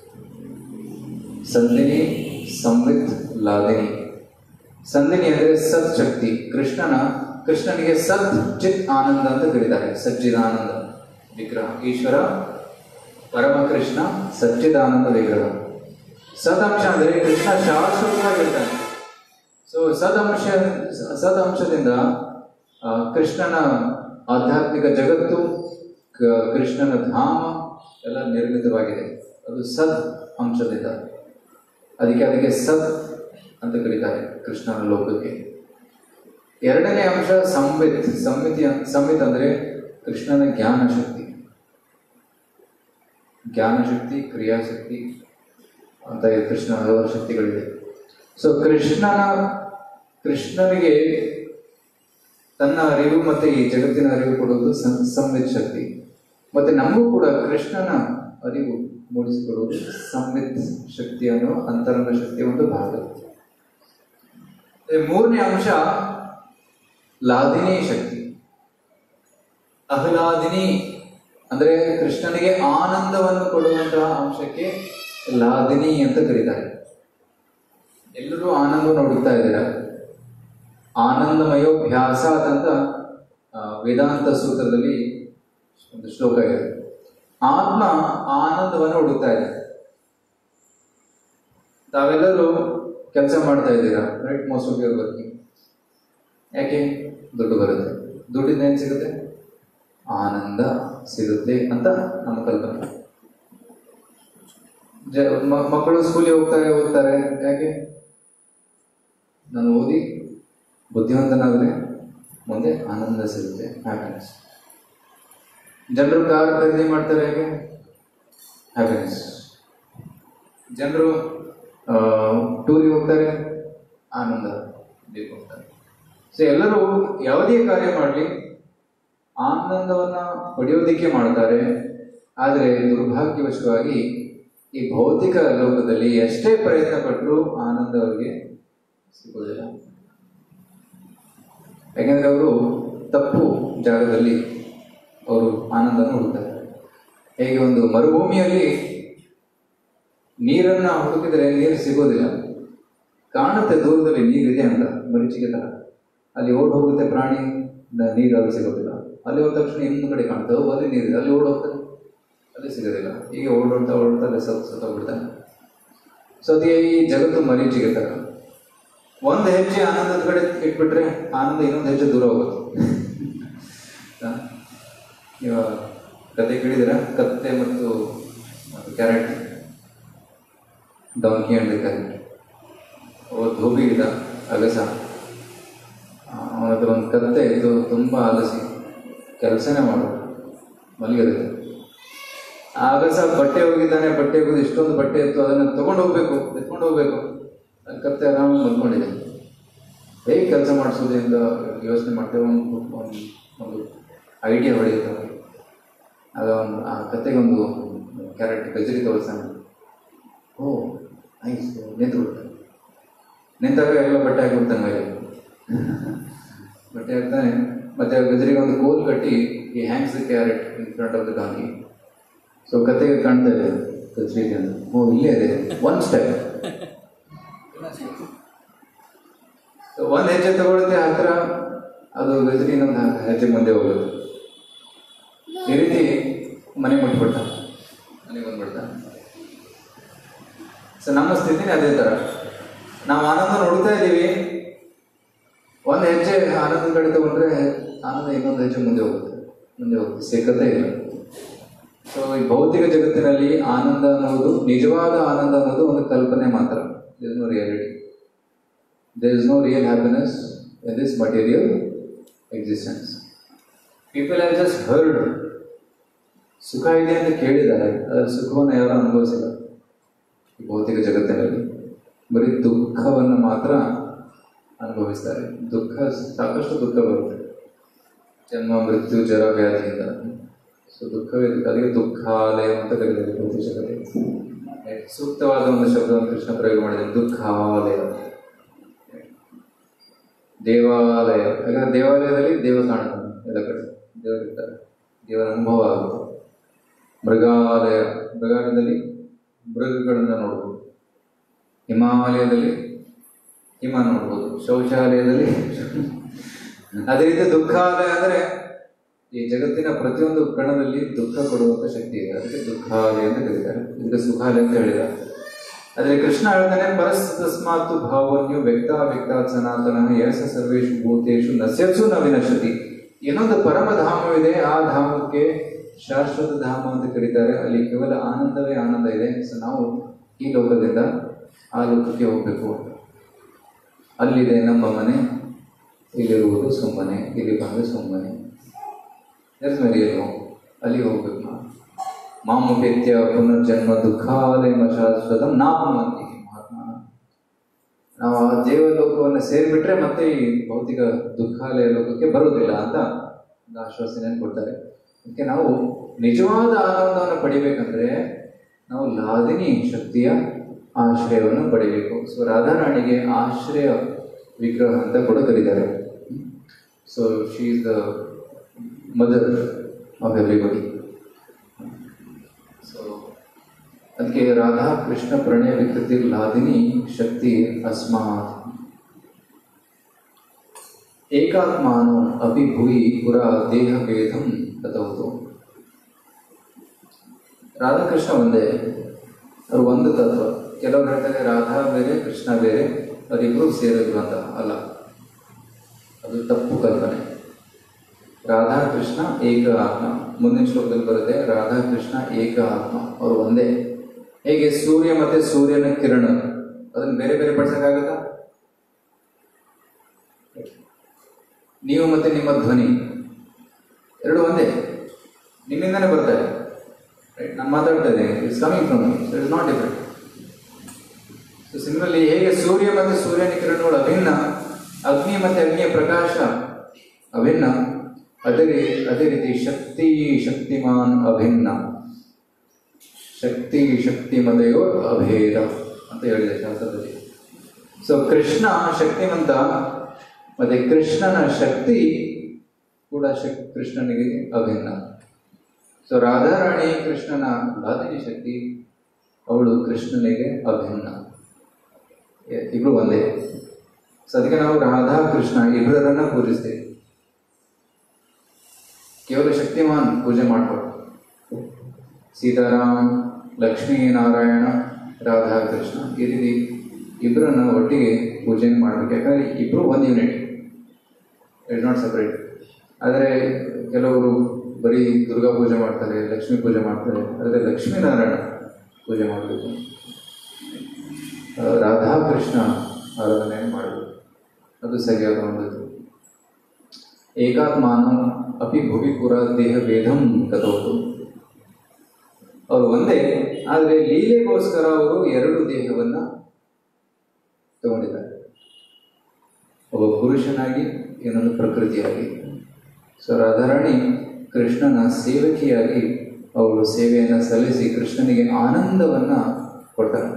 ಸಂಧಿನಿ ಸಂವಿತ್ ಲಾದಿನಿ ಸಂಧಿನಿ ಅಂದರೆ ಸತ್ ಶಕ್ತಿ ಕೃಷ್ಣನ ಕೃಷ್ಣನಿಗೆ ಸತ್ ಚಿತ್ ಆನಂದ ಅಂತ ಕರೀತಾರೆ ಸಚ್ಚಿದಾನಂದ ವಿಗ್ರಹ ಈಶ್ವರ ಪರಮ ಕೃಷ್ಣ ಸಚ್ಚಿದಾನಂದ ವಿಗ್ರಹ ಸದಂಶ ಅಂದರೆ ಕೃಷ್ಣ ಶಾಶ್ವತವಾಗಿರ್ತಾನೆ ಸೊ ಸದಂಶ ಸದಂಶದಿಂದ ಆ, ಕೃಷ್ಣನ ಆಧ್ಯಾತ್ಮಿಕ ಜಗತ್ತು ಕ- ಕೃಷ್ಣನ ಧಾಮ ಎಲ್ಲ ನಿರ್ಮಿತವಾಗಿದೆ ಅದು ಸದ್ ಅಂಶದಿಂದ ಅದಕ್ಕೆ ಅದಕ್ಕೆ ಸತ್ ಅಂತ ಕರೀತಾರೆ ಕೃಷ್ಣನ ಲೋಕಕ್ಕೆ ಎರಡನೇ ಅಂಶ ಸಂವಿತ್ ಸಂಮಿತಿ ಸಂವಿತ್ ಅಂದರೆ ಕೃಷ್ಣನ ಜ್ಞಾನ ಶಕ್ತಿ ಜ್ಞಾನ ಶಕ್ತಿ ಕ್ರಿಯಾಶಕ್ತಿ ಅಂತ ಇದೆ ಕೃಷ್ಣ ಹಲವಾರು ಶಕ್ತಿಗಳಿದೆ ಸೊ ಕೃಷ್ಣನ ಕೃಷ್ಣನಿಗೆ ತನ್ನ ಅರಿವು ಮತ್ತೆ ಈ ಜಗತ್ತಿನ ಅರಿವು ಕೊಡುವುದು ಸಂ- ಸಂವಿತ್ ಶಕ್ತಿ ಮತ್ತೆ ನಮಗೂ ಕೂಡ ಕೃಷ್ಣನ ಅರಿವು ಮೂಡಿಸಿಕೊಡುವುದು ಸಂವಿತ್ ಶಕ್ತಿ ಅನ್ನೋ ಅಂತರಂಗ ಶಕ್ತಿಯ ಒಂದು ಭಾಗ ಈ ಮೂರನೇ ಅಂಶ ಲಾದಿನಿ ಶಕ್ತಿ ಅಹ್ಲಾದಿನಿ ಅಂದ್ರೆ ಕೃಷ್ಣನಿಗೆ ಆನಂದವನ್ನು ಕೊಡುವಂತಹ ಅಂಶಕ್ಕೆ ಲಾದಿನಿ ಅಂತ ಕರೀತಾರೆ ಎಲ್ಲರೂ ಆನಂದವನ್ನು ಹುಡುಕ್ತಾ ಇದ್ದೀರಾ ಆನಂದಮಯೋಭ್ಯಾಸ ಅಂತ ಆ, ವೇದಾಂತ ಸೂತ್ರದಲ್ಲಿ ಒಂದು ಶ್ಲೋಕ ಇದೆ ಆತ್ಮ ಆನಂದವನ್ನು ಹುಡುಕ್ತಾ ಇದೆ ತಾವೆಲ್ಲರೂ ಕೆಲಸ ಮಾಡ್ತಾ ಇದ್ದೀರಾ right most of your working ಯಾಕೆ ದುಡ್ಡು ಬರುತ್ತೆ ದುಡ್ಡಿಂದ ಏನು ಸಿಗುತ್ತೆ ಆನಂದ ಸಿಗುತ್ತೆ ಅಂತ ನಮ್ಮ ಕಲ್ಪನೆ ಜ ಮ- ಮಕ್ಕಳು ಸ್ಕೂಲಿಗೆ ಹೋಗ್ತಾರೆ ಓದ್ತಾರೆ ಯಾಕೆ ನಾನು ಓದಿ ಬುದ್ಧಿವಂತನಾದರೆ ಮುಂದೆ ಆನಂದ ಸಿಗುತ್ತೆ ಹ್ಯಾಪಿನೆಸ್ ಜನರು ಕಾರ್ ಖರೀದಿ ಮಾಡ್ತಾರೆ ಹೇಗೆ ಹ್ಯಾಪಿನೆಸ್ ಜನರು ಟೂರಿಗೆ ಹೋಗ್ತಾರೆ ಆನಂದ ಬೇಕು ಹೋಗ್ತಾರೆ ಸೊ ಎಲ್ಲರೂ ಯಾವುದೇ ಕಾರ್ಯ ಮಾಡಲಿ ಆನಂದವನ್ನ ಪಡೆಯೋದಿಕ್ಕೆ ಮಾಡ್ತಾರೆ ಆದರೆ ದುರ್ಭಾಗ್ಯವಶವಾಗಿ ಈ ಭೌತಿಕ ಲೋಕದಲ್ಲಿ ಎಷ್ಟೇ ಪ್ರಯತ್ನ ಪಟ್ಟರೂ ಆನಂದ ಅವರಿಗೆ ಸಿಗೋದಿಲ್ಲ ಯಾಕೆಂದ್ರೆ ಅವರು ತಪ್ಪು ಜಾಗದಲ್ಲಿ ಅವರು ಆನಂದನ ಹುಡುಕ್ತಾರೆ ಹೇಗೆ ಒಂದು ಮರುಭೂಮಿಯಲ್ಲಿ ನೀರನ್ನ ಹುಡುಕಿದರೆ ನೀರು ಸಿಗೋದಿಲ್ಲ ಕಾಣುತ್ತೆ ದೂರದಲ್ಲಿ ನೀರಿದೆ ಅಂತ ಮರೀಚಿಗೆ ತರ ಅಲ್ಲಿ ಓಡ್ ಹೋಗುತ್ತೆ ಪ್ರಾಣಿ ನ- ನೀರು ಅಲ್ಲಿ ಸಿಗೋದಿಲ್ಲ ಅಲ್ಲಿ ಹೋದ ತಕ್ಷಣ ಇನ್ನೊಂದು ಕಡೆ ಕಾಣ್ತದೆ ಓ, ಅಲ್ಲಿ ನೀರಿದೆ ಅಲ್ಲಿ ಓಡ್ ಹೋಗ್ತಾನೆ ಅಲ್ಲಿ ಸಿಗೋದಿಲ್ಲ ಹೀಗೆ ಓಡೋಡ್ತಾ ಓಡೋಡ್ತಾ ಅಲ್ಲಿ ಸತ್ ಸತ್ತೋಗ್ಬಿಡ್ತಾನೆ ಸೊ ಅದೇ ಈ ಜಗತ್ತು ಮರೀಚಿಗೆ ತರ ಒಂದು ಹೆಜ್ಜೆ ಆನಂದದ ಕಡೆ ಇಟ್ಬಿಟ್ರೆ ಆನಂದ ಇನ್ನೊಂದು ಹೆಜ್ಜೆ ದೂರ ಹೋಗುತ್ತೆ ಹಾ? ಇವಾಗ ಕತೆ ಕೇಳಿದಿರ ಕತ್ತೆ ಮತ್ತು ಕ್ಯಾರೆಟ್ ಡಾಂಕಿ ಅಂಡ್ ಕ್ಯಾರೆಟ್ ಒಬ್ಬ ಧೋಬಿ ಇದ್ದ ಅಗಸ ಅವನ ಹತ್ರ ಒಂದು ಕತ್ತೆ ಇದ್ದು ತುಂಬ ಆಲಸಿ ಕೆಲಸನೇ ಮಾಡೋದು ಮಲಗಿರುತ್ತೆ ಆ ಅಗಸ ಬಟ್ಟೆ ಹೋಗಿದ್ದಾನೆ ಬಟ್ಟೆ ಹೋಗಿದ್ದು ಇಷ್ಟೊಂದು ಬಟ್ಟೆ ಇತ್ತು ಅದನ್ನು ತಗೊಂಡು ಹೋಗ್ಬೇಕು ಎತ್ಕೊಂಡು ಹೋಗ್ಬೇಕು ಅಲ್ಲಿ ಕತ್ತೆ ಆರಾಮಾಗಿ ಮಲ್ಕೊಂಡಿದೆ ಹೇಗೆ ಕೆಲಸ ಮಾಡಿಸೋದು ಅಂತ ಯೋಚನೆ ಮಾಡ್ತೇವೆ ಒಂದು ಒಂದು ಒಂದು ಐಡಿಯಾ ಹೊಡೆಯುತ್ತೆ ಅವನಿಗೆ ಆಗ ಒಂದು ಆ ಕತೆಗೆ ಒಂದು ಕ್ಯಾರೆಟ್ ಗಜರಿ ತೋರಿಸ್ತಾನೆ ಓ ನೈಸ್ ನಿಂತು ಬಿಡ್ತಾನೆ ನಿಂತಾಗ ಎಲ್ಲ ಬಟ್ಟೆ ಹಾಕಿಬಿಡ್ತಾನೆ ಮೇಲೆ ಬಟ್ಟೆ ಹಾಕ್ತಾನೆ ಮತ್ತೆ ಆ ಗಜರಿಗೆ ಒಂದು ಕೋಲ್ ಕಟ್ಟಿ ಈ hangs the carrot in front of the donkey so ಕತೆಗೆ ಕಾಣ್ತಾ ಇದೆ ಗಜರಿಗೆ ಅಂತ ಓ ಇಲ್ಲೇ ಇದೆ ಒನ್ ಸ್ಟೆಪ್ ಒಂದು ಹೆಜ್ಜೆ ತಗೊಳುತ್ತೆ ಹತ್ರ ಅದು ಗಜರಿ ಇನ್ನೊಂದು ಹೆಜ್ಜೆ ಮುಂದೆ ಹೋಗುತ್ತೆ ಈ ರೀತಿ ಮನೆ ಮುಟ್ಬಿಡ್ತ ಮನೆಗೆ ಬಂದ್ಬಿಡ್ತಾನೆ ಸೊ ನಮ್ಮ ಸ್ಥಿತಿನೇ ಅದೇ ಥರ ನಾವು ಆನಂದ ನೋಡ್ತಾ ಇದ್ದೀವಿ ಒಂದು ಹೆಜ್ಜೆ ಆನಂದ ಕಡೆ ತಗೊಂಡ್ರೆ ಆನಂದ ಇನ್ನೊಂದು ಹೆಜ್ಜೆ ಮುಂದೆ ಹೋಗುತ್ತೆ ಮುಂದೆ ಹೋಗುತ್ತೆ ಸಿಕ್ಕತ್ತೆ ಇಲ್ಲ ಸೊ ಈ ಭೌತಿಕ ಜಗತ್ತಿನಲ್ಲಿ ಆನಂದ ಅನ್ನೋದು ನಿಜವಾದ ಆನಂದ ಅನ್ನೋದು ಒಂದು ಕಲ್ಪನೆ ಮಾತ್ರ is no reality there is no real happiness in this material existence people have just heard ಸುಖ ಇದೆ ಅಂತ ಕೇಳಿದ್ದಾರೆ ಅದರ ಸುಖವನ್ನು ಯಾರು ಅನುಭವಿಸಿಲ್ಲ ಈ ಭೌತಿಕ ಜಗತ್ತಿನಲ್ಲಿ ಬರೀ ದುಃಖವನ್ನು ಮಾತ್ರ ಅನುಭವಿಸ್ತಾರೆ ದುಃಖ ಸಾಕಷ್ಟು ದುಃಖ ಬರುತ್ತೆ ಜನ್ಮ ಮೃತ್ಯು ಜರ ವ್ಯಾಧಿಯಿಂದ ಸೊ ದುಃಖವೇ ದುಃಖ ಅದಕ್ಕೆ ದುಃಖಾಲಯ ಅಂತ ಕರೀತಾರೆ ಭೌತಿಕ ಜಗತ್ತಿಗೆ ಸೂಕ್ತವಾದ ಒಂದು ಶಬ್ದವನ್ನು ಕೃಷ್ಣ ಪ್ರಯೋಗ ಮಾಡಿದ್ದಾನೆ ದುಃಖಾಲಯ ದೇವಾಲಯ ಯಾಕಂದ್ರೆ ದೇವಾಲಯದಲ್ಲಿ ದೇವ ಕಾಣ್ತಾನೆ ಎಲ್ಲ ಕಡೆ ದೇವರಿರ್ತಾರೆ ದೇವರ ಅನುಭವ ಆಗುತ್ತೆ ಮೃಗಾಲಯ ಮೃಗಾಲಯದಲ್ಲಿ ಮೃಗಗಳನ್ನು ನೋಡ್ಬೋದು ಹಿಮಾಲಯದಲ್ಲಿ ಹಿಮ ನೋಡ್ಬೋದು ಶೌಚಾಲಯದಲ್ಲಿ ಅದೇ ರೀತಿ ದುಃಖಾಲಯ ಅಂದರೆ ಈ ಜಗತ್ತಿನ ಪ್ರತಿಯೊಂದು ಕಣದಲ್ಲಿ ದುಃಖ ಕೊಡುವಂತ ಶಕ್ತಿ ಇದೆ ಅದಕ್ಕೆ ದುಃಖಾಲಯ ಅಂತ ಕರೀತಾರೆ ಇದಕ್ಕೆ ಸುಖಾಲಯ ಅಂತ ಹೇಳಿದ್ದಾರೆ ಆದರೆ ಕೃಷ್ಣ ಹೇಳ್ತಾನೆ ಪರಸ್ತಸ್ಮಾತ್ ಭಾವನ್ಯು ವ್ಯಕ್ತ ವ್ಯಕ್ತ ಸನಾತನ ಯಸ ಸರ್ವೇಶು ಭೂತೇಶು ನಸ್ಯಸು ನ ವಿನಶತಿ ಇನ್ನೊಂದು ಪರಮಧಾಮವಿದೆ ಆ ಧಾಮಕ್ಕೆ ಶಾಶ್ವತ ಧಾಮ ಅಂತ ಕರೀತಾರೆ ಅಲ್ಲಿ ಕೇವಲ ಆನಂದವೇ ಆನಂದ ಇದೆ ಸೊ ನಾವು ಈ ಲೋಕದಿಂದ ಆ ಲೋಕಕ್ಕೆ ಹೋಗಬೇಕು ಅಲ್ಲಿದೆ ನಮ್ಮ ಮನೆ ಇಲ್ಲಿರುವುದು ಸುಮ್ಮನೆ ಇಲ್ಲಿ ಬಂದು ಸುಮ್ಮನೆ ಎಸ್ ರಿಯಲ್ ಅಲ್ಲಿ ಹೋಗ್ಬೇಕು ನಾವು ಮಾಮುಪೇತ್ಯ ಪುನರ್ಜನ್ಮ ದುಃಖಾಲಯ ಶಾಶ್ವತಂ ನಾಪುನಂತಿ ಮಹಾತ್ಮ ನಾವು ಆ ದೇವಲೋಕವನ್ನು ಸೇರಿಬಿಟ್ರೆ ಮತ್ತೆ ಈ ಭೌತಿಕ ದುಃಖಾಲಯ ಲೋಕಕ್ಕೆ ಬರುವುದಿಲ್ಲ ಅಂತ ಒಂದು ಆಶ್ವಾಸನೆಯನ್ನು ಕೊಡ್ತಾರೆ ಅದಕ್ಕೆ ನಾವು ನಿಜವಾದ ಆನಂದವನ್ನು ಪಡಿಬೇಕಂದ್ರೆ ನಾವು ಲಾದಿನಿ ಶಕ್ತಿಯ ಆಶ್ರಯವನ್ನು ಪಡಿಬೇಕು ಸೊ ರಾಧಾರಾಣಿಗೆ ಆಶ್ರಯ ವಿಗ್ರಹ ಅಂತ ಕೂಡ ಕರೀತಾರೆ so she is the mother of everybody so ಅದಕ್ಕೆ ರಾಧಾ ಕೃಷ್ಣ ಪ್ರಣಯ ವಿಕೃತಿ ಲಾದಿನಿ ಶಕ್ತಿ ಅಸ್ಮಾತ್ ಏಕಾತ್ಮಾನೋ ಅಪಿ ಭೂಯಿ ಪುರ ದೇಹ ಭೇದಂ ಕಥವತು ರಾಧಾಕೃಷ್ಣ ಒಂದೇ ಅವ್ರು ಒಂದು ತತ್ವ ಕೆಲವರು ಹೇಳ್ತಾರೆ ರಾಧಾ ಬೇರೆ ಕೃಷ್ಣ ಬೇರೆ ಅವರಿಬ್ಬರು ಸೇರಿದ್ರು ಅಂತ ಅಲ್ಲ ಅದು ತಪ್ಪು ಕಲ್ಪನೆ ರಾಧಾ ಕೃಷ್ಣ ಏಕ ಆತ್ಮ ಮುಂದಿನ ಶ್ಲೋಕದಲ್ಲಿ ಬರುತ್ತೆ ರಾಧಾ ಕೃಷ್ಣ ಏಕ ಆತ್ಮ ಅವರು ಒಂದೇ ಹೇಗೆ ಸೂರ್ಯ ಮತ್ತೆ ಸೂರ್ಯನ ಕಿರಣ ಅದನ್ನ ಬೇರೆ ಬೇರೆ ಪಡಿಸಕ್ಕಾಗತ್ತಾ ನೀವು ಮತ್ತೆ ನಿಮ್ಮ ಧ್ವನಿ ಎರಡು ಒಂದೇ ನಿಮ್ಮಿಂದನೇ ಬರ್ತಾರೆ ರೈಟ್ ನಾನು ಮಾತಾಡ್ತಾ ಇದ್ದೇನೆ it's coming from it's not different so similarly ಹೇಗೆ ಸೂರ್ಯ ಮತ್ತು ಸೂರ್ಯನ ಕಿರಣಗಳು ಅಭಿನ್ನ ಅಗ್ನಿ ಮತ್ತು ಅಗ್ನಿಯ ಪ್ರಕಾಶ ಅಭಿನ್ನ ಅದೇ ರೀ ಅದೇ ರೀತಿ ಶಕ್ತಿ ಶಕ್ತಿಮಾನ್ ಅಭಿನ್ನ ಶಕ್ತಿ ಶಕ್ತಿಮದೆಯೋ ಅಭೇದ ಅಂತ ಹೇಳಿದೆ ಶಾಸ್ತ್ರದಲ್ಲಿ ಸೊ ಕೃಷ್ಣ ಶಕ್ತಿಮಂತ ಮತ್ತೆ ಕೃಷ್ಣನ ಶಕ್ತಿ ಕೂಡ ಶಕ್ ಕೃಷ್ಣನಿಗೆ ಅಭಿನ್ನ ಸೊ ರಾಧಾರಾಣಿ ಕೃಷ್ಣನ ಲಾದಿನಿ ಶಕ್ತಿ ಅವಳು ಕೃಷ್ಣನಿಗೆ ಅಭಿನ್ನ ಎ- ಇಬ್ರು ಒಂದೇ ಸೊ ಅದಕ್ಕೆ ನಾವು ರಾಧಾ ಕೃಷ್ಣ ಇಬ್ಬರನ್ನ ಪೂಜಿಸ್ತೇವೆ ಕೇವಲ ಶಕ್ತಿಮಾನ್ ಪೂಜೆ ಮಾಡ್ಬಾರ್ದು ಸೀತಾರಾಮ್ ಲಕ್ಷ್ಮೀ ನಾರಾಯಣ ರಾಧಾ ಕೃಷ್ಣ ಈ ರೀತಿ ಇಬ್ಬರನ್ನ ಒಟ್ಟಿಗೆ ಪೂಜೆ ಮಾಡಬೇಕು ಯಾಕಂದ್ರೆ ಇಬ್ಬರು ಒಂದು ಯೂನಿಟ್ ಇಟ್ ನಾಟ್ ಸಪ್ರೇಟ್ ಆದರೆ ಕೆಲವರು ಬರೀ ದುರ್ಗಾ ಪೂಜೆ ಮಾಡ್ತಾರೆ ಲಕ್ಷ್ಮೀ ಪೂಜೆ ಮಾಡ್ತಾರೆ ಆದರೆ ಲಕ್ಷ್ಮೀನಾರಾಯಣ ಪೂಜೆ ಮಾಡಬೇಕು ಆ, ರಾಧಾ ಕೃಷ್ಣ ಆರಾಧನೆ ಮಾಡಬೇಕು ಅದು ಸರಿಯಾದ ಒಂದು ಏಕಾತ್ಮಾನ ಅಪಿ ಭುವಿ ಪುರ ದೇಹ ಭೇದಂ ಕಥೋದು ಅವರು ಒಂದೇ ಆದರೆ ಲೀಲೆಗೋಸ್ಕರ ಅವರು ಎರಡು ದೇಹವನ್ನ ತಗೊಂಡಿದ್ದಾರೆ ಒಬ್ಬ ಪುರುಷನಾಗಿ ಇನ್ನೊಂದು ಪ್ರಕೃತಿಯಾಗಿ ಸೊ ರಾಧಾರಾಣಿ ಕೃಷ್ಣನ ಸೇವಕಿಯಾಗಿ ಅವಳು ಸೇವೆಯನ್ನು ಸಲ್ಲಿಸಿ ಕೃಷ್ಣನಿಗೆ ಆನಂದವನ್ನ ಕೊಡ್ತಾರೆ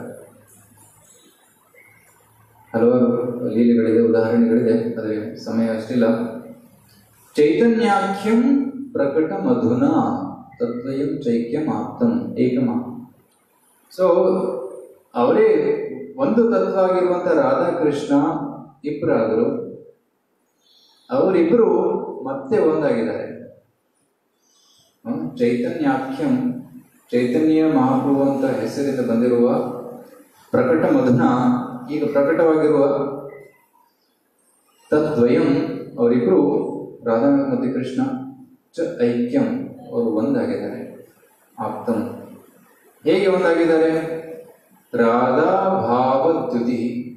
ಹಲವಾರು ಲೀಲೆಗಳಿದೆ ಉದಾಹರಣೆಗಳಿದೆ ಆದರೆ ಸಮಯ ಅಷ್ಟಿಲ್ಲ ಚೈತನ್ಯಾಖ್ಯಂ ಪ್ರಕಟ ಮಧುನ ತದ್ವಯಂ ಚೈಕ್ಯಂ ಆಪ್ತಂ ಏಕಮ ಸೊ ಅವರೇ ಒಂದು ತತ್ವ ಆಗಿರುವಂತ ರಾಧಾಕೃಷ್ಣ ಇಬ್ಬರಾದರು ಅವರಿಬ್ಬರು ಮತ್ತೆ ಒಂದಾಗಿದ್ದಾರೆ ಹ್ಮ್? ಚೈತನ್ಯಾಖ್ಯಂ ಚೈತನ್ಯ ಮಹಾಪ್ರಭು ಅಂತ ಹೆಸರಿಂದ ಬಂದಿರುವ ಪ್ರಕಟ ಮಧುನ ಈಗ ಪ್ರಕಟವಾಗಿರುವ ತದ್ವಯಂ ಅವರಿಬ್ಬರು ರಾಧಾ ಮತ್ತು ಕೃಷ್ಣ ಚ ಐಕ್ಯಂ ಅವರು ಒಂದಾಗಿದ್ದಾರೆ ಆಪ್ತಂ ಹೇಗೆ ಒಂದಾಗಿದ್ದಾರೆ ರಾಧಾ ಭಾವ ದ್ಯುತಿ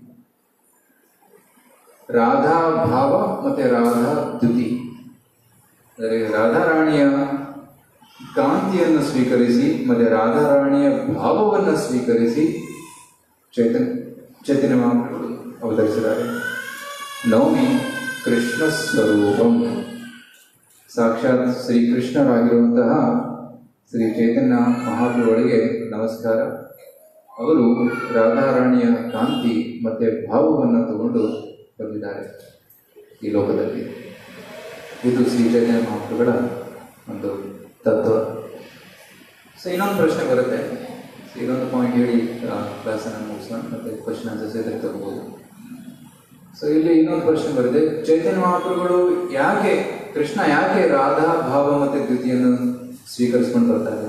ರಾಧಾ ಭಾವ ಮತ್ತೆ ರಾಧಾ ದ್ಯುತಿ ಅಂದರೆ ರಾಧಾರಾಣಿಯ ಕಾಂತಿಯನ್ನು ಸ್ವೀಕರಿಸಿ ಮತ್ತೆ ರಾಧಾರಾಣಿಯ ಭಾವವನ್ನು ಸ್ವೀಕರಿಸಿ ಚೈತನ್ ಚೈತನ್ಯ ಮಹಾಪ್ರಭುಗಳು ಅವತರಿಸಿದ್ದಾರೆ ನವಮಿ ಕೃಷ್ಣ ಸ್ವರೂಪಂ ಸಾಕ್ಷಾತ್ ಶ್ರೀಕೃಷ್ಣರಾಗಿರುವಂತಹ ಶ್ರೀ ಚೈತನ್ಯ ಮಹಾಪ್ರಭುಗಳಿಗೆ ನಮಸ್ಕಾರ ಅವರು ರಾಧಾರಾಣಿಯ ಕಾಂತಿ ಮತ್ತೆ ಭಾವವನ್ನು ತಗೊಂಡು ಬಂದಿದ್ದಾರೆ ಈ ಲೋಕದಲ್ಲಿ ಇದು ಶ್ರೀ ಚೈತನ್ಯ ಮಹಾಪ್ರಭುಗಳ ಒಂದು ತತ್ವ ಸೊ ಇನ್ನೊಂದು ಪ್ರಶ್ನೆ ಬರುತ್ತೆ ಸೊ ಇದೊಂದು ಪಾಯಿಂಟ್ ಹೇಳಿ ಕ್ಲಾಸನ್ನು ಮುಗಿಸೋಣ ಮತ್ತೆ ಕ್ವಶನ್ ಆನ್ಸರ್ಸ್ ಎದುರು ತಗೋಬೋದು ಸೊ ಇಲ್ಲಿ ಇನ್ನೊಂದು ಪ್ರಶ್ನೆ ಬರುತ್ತೆ ಚೈತನ್ಯ ಮಹಾಪ್ರಭುಗಳು ಯಾಕೆ ಕೃಷ್ಣ ಯಾಕೆ ರಾಧಾ ಭಾವ ಮತ್ತೆ ದ್ವಿತಿಯನ್ನು ಸ್ವೀಕರಿಸ್ಕೊಂಡು ಬರ್ತಾರೆ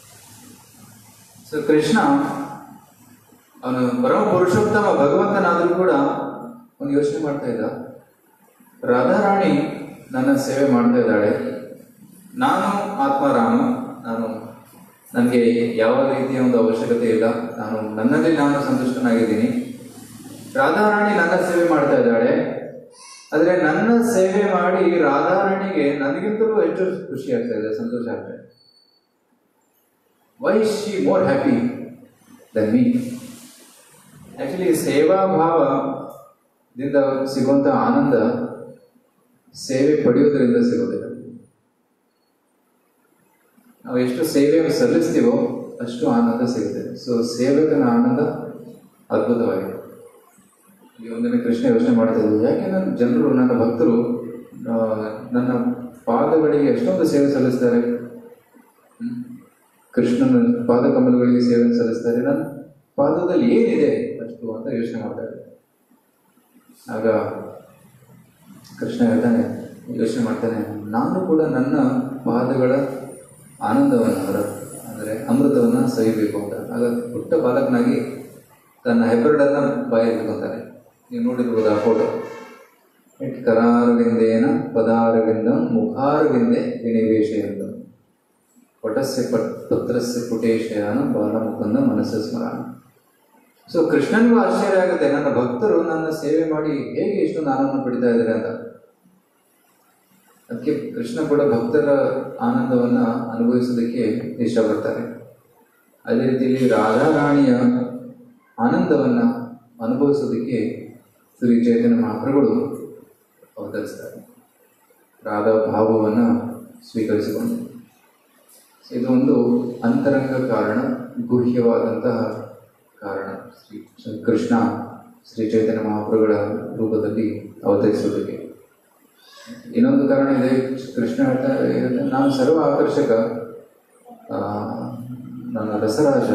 ಸೊ ಕೃಷ್ಣ ಅವನು ಪರಮ ಪುರುಷೋತ್ತಮ ಭಗವಂತನಾದರೂ ಕೂಡ ಒಂದು ಯೋಚನೆ ಮಾಡ್ತಾ ಇದ್ದ ರಾಧಾರಾಣಿ ನನ್ನ ಸೇವೆ ಮಾಡ್ತಾ ಇದ್ದಾಳೆ ನಾನು ಆತ್ಮರಾಮ ನಾನು ನನಗೆ ಯಾವ ರೀತಿಯ ಒಂದು ಅವಶ್ಯಕತೆ ಇಲ್ಲ ನಾನು ನನ್ನಲ್ಲಿ ನಾನು ಸಂತುಷ್ಟನಾಗಿದ್ದೀನಿ ರಾಧಾರಾಣಿ ನನ್ನ ಸೇವೆ ಮಾಡ್ತಾ ಇದ್ದಾಳೆ ಆದರೆ ನನ್ನ ಸೇವೆ ಮಾಡಿ ರಾಧಾರಾಣಿಗೆ ನನಗಿಂತಲೂ ಹೆಚ್ಚು ಖುಷಿ ಆಗ್ತಾ ಇದೆ ಸಂತೋಷ ಆಗ್ತಾ ಇದೆ why she more happy than me actually ಸೇವಾ ಭಾವದಿಂದ ಸಿಗುವಂತ ಆನಂದ ಸೇವೆ ಪಡೆಯೋದ್ರಿಂದ ಸಿಗೋದಿಲ್ಲ ನಾವು ಎಷ್ಟು ಸೇವೆ ಸಲ್ಲಿಸ್ತೀವೋ ಅಷ್ಟು ಆನಂದ ಸಿಗುತ್ತೆ ಸೊ ಸೇವಕನ ಆನಂದ ಅದ್ಭುತವಾಗಿದೆ ಈ ಒಂದಿನ ಕೃಷ್ಣ ಯೋಚನೆ ಮಾಡ್ತಾ ಇದ್ದರು ಯಾಕೆ ನನ್ನ ಜನರು ನನ್ನ ಭಕ್ತರು ಆ, ನನ್ನ ಪಾದಗಳಿಗೆ ಎಷ್ಟೊಂದು ಸೇವೆ ಸಲ್ಲಿಸ್ತಾರೆ ಹ್ಮ್? ಕೃಷ್ಣನ ಪಾದಕಮಲಗಳಿಗೆ ಸೇವೆ ಸಲ್ಲಿಸ್ತಾರೆ ನನ್ನ ಪಾದದಲ್ಲಿ ಏನಿದೆ ಅಷ್ಟು ಅಂತ ಯೋಚನೆ ಮಾಡ್ತಾ ಇದ್ದಾರೆ ಆಗ ಕೃಷ್ಣ ಹೇಳ್ತಾನೆ ಯೋಚನೆ ಮಾಡ್ತಾನೆ ನಾನು ಕೂಡ ನನ್ನ ಪಾದಗಳ ಆನಂದವನ್ನು ಹೊರ ಅಂದರೆ ಅಮೃತವನ್ನು ಸವಿಬೇಕು ಅಂತ ಆಗ ಪುಟ್ಟ ಬಾಲಕನಾಗಿ ತನ್ನ ಹೆಬ್ಬೆರಡನ್ನ ಬಾಯಲ್ಲಿ ಇಟ್ಕೊಂತಾನೆ ನೀವು ನೋಡಿರ್ಬೋದು ಆ ಫೋಟೋ ಇಟ್ ಕರಾರವಿಂದೇನ ಪದಾರವಿಂದ ಮುಖಾರವಿಂದೆ ವಿನಿವೇಶ ಎಂದು ಪಟಸ್ಯ ಪಟ್ ಪತ್ರಸ್ಯ ಪುಟೇಶಯಾನ ಬಾಲಮುಖಂದ ಮನಸ್ಸು ಸ್ಮರಣ ಸೊ ಕೃಷ್ಣನಿಗೂ ಆಶ್ಚರ್ಯ ಆಗುತ್ತೆ ನನ್ನ ಭಕ್ತರು ನನ್ನ ಸೇವೆ ಮಾಡಿ ಹೇಗೆ ಇಷ್ಟೊಂದು ಆನಂದ ಪಡಿತಾ ಇದ್ದಾರೆ ಅಂತ ಅದಕ್ಕೆ ಕೃಷ್ಣ ಕೂಡ ಭಕ್ತರ ಆನಂದವನ್ನ ಅನುಭವಿಸೋದಕ್ಕೆ ಇಷ್ಟಪಡ್ತಾರೆ ಅದೇ ರೀತಿಯಲ್ಲಿ ರಾಧಾರಾಣಿಯ ಆನಂದವನ್ನ ಅನುಭವಿಸೋದಕ್ಕೆ ಶ್ರೀ ಚೈತನ್ಯ ಮಹಾಪ್ರಭುಗಳು ಅವತರಿಸ್ತಾರೆ ರಾಧಾ ಭಾವವನ್ನು ಸ್ವೀಕರಿಸಿಕೊಂಡು ಇದು ಒಂದು ಅಂತರಂಗ ಕಾರಣ ಗುಹ್ಯವಾದಂತಹ ಕಾರಣ ಶ್ರೀ ಶ್ರೀ ಕೃಷ್ಣ ಶ್ರೀ ಚೈತನ್ಯ ಮಹಾಪ್ರಭುಗಳ ರೂಪದಲ್ಲಿ ಅವತರಿಸುವುದಕ್ಕೆ ಇನ್ನೊಂದು ಕಾರಣ ಇದೆ ಕೃಷ್ಣ ಹೇಳ್ತಾ ಇರುತ್ತೆ, ನಾನು ಸರ್ವ ಆಕರ್ಷಕ ಆ, ನನ್ನ ರಸರಾಜ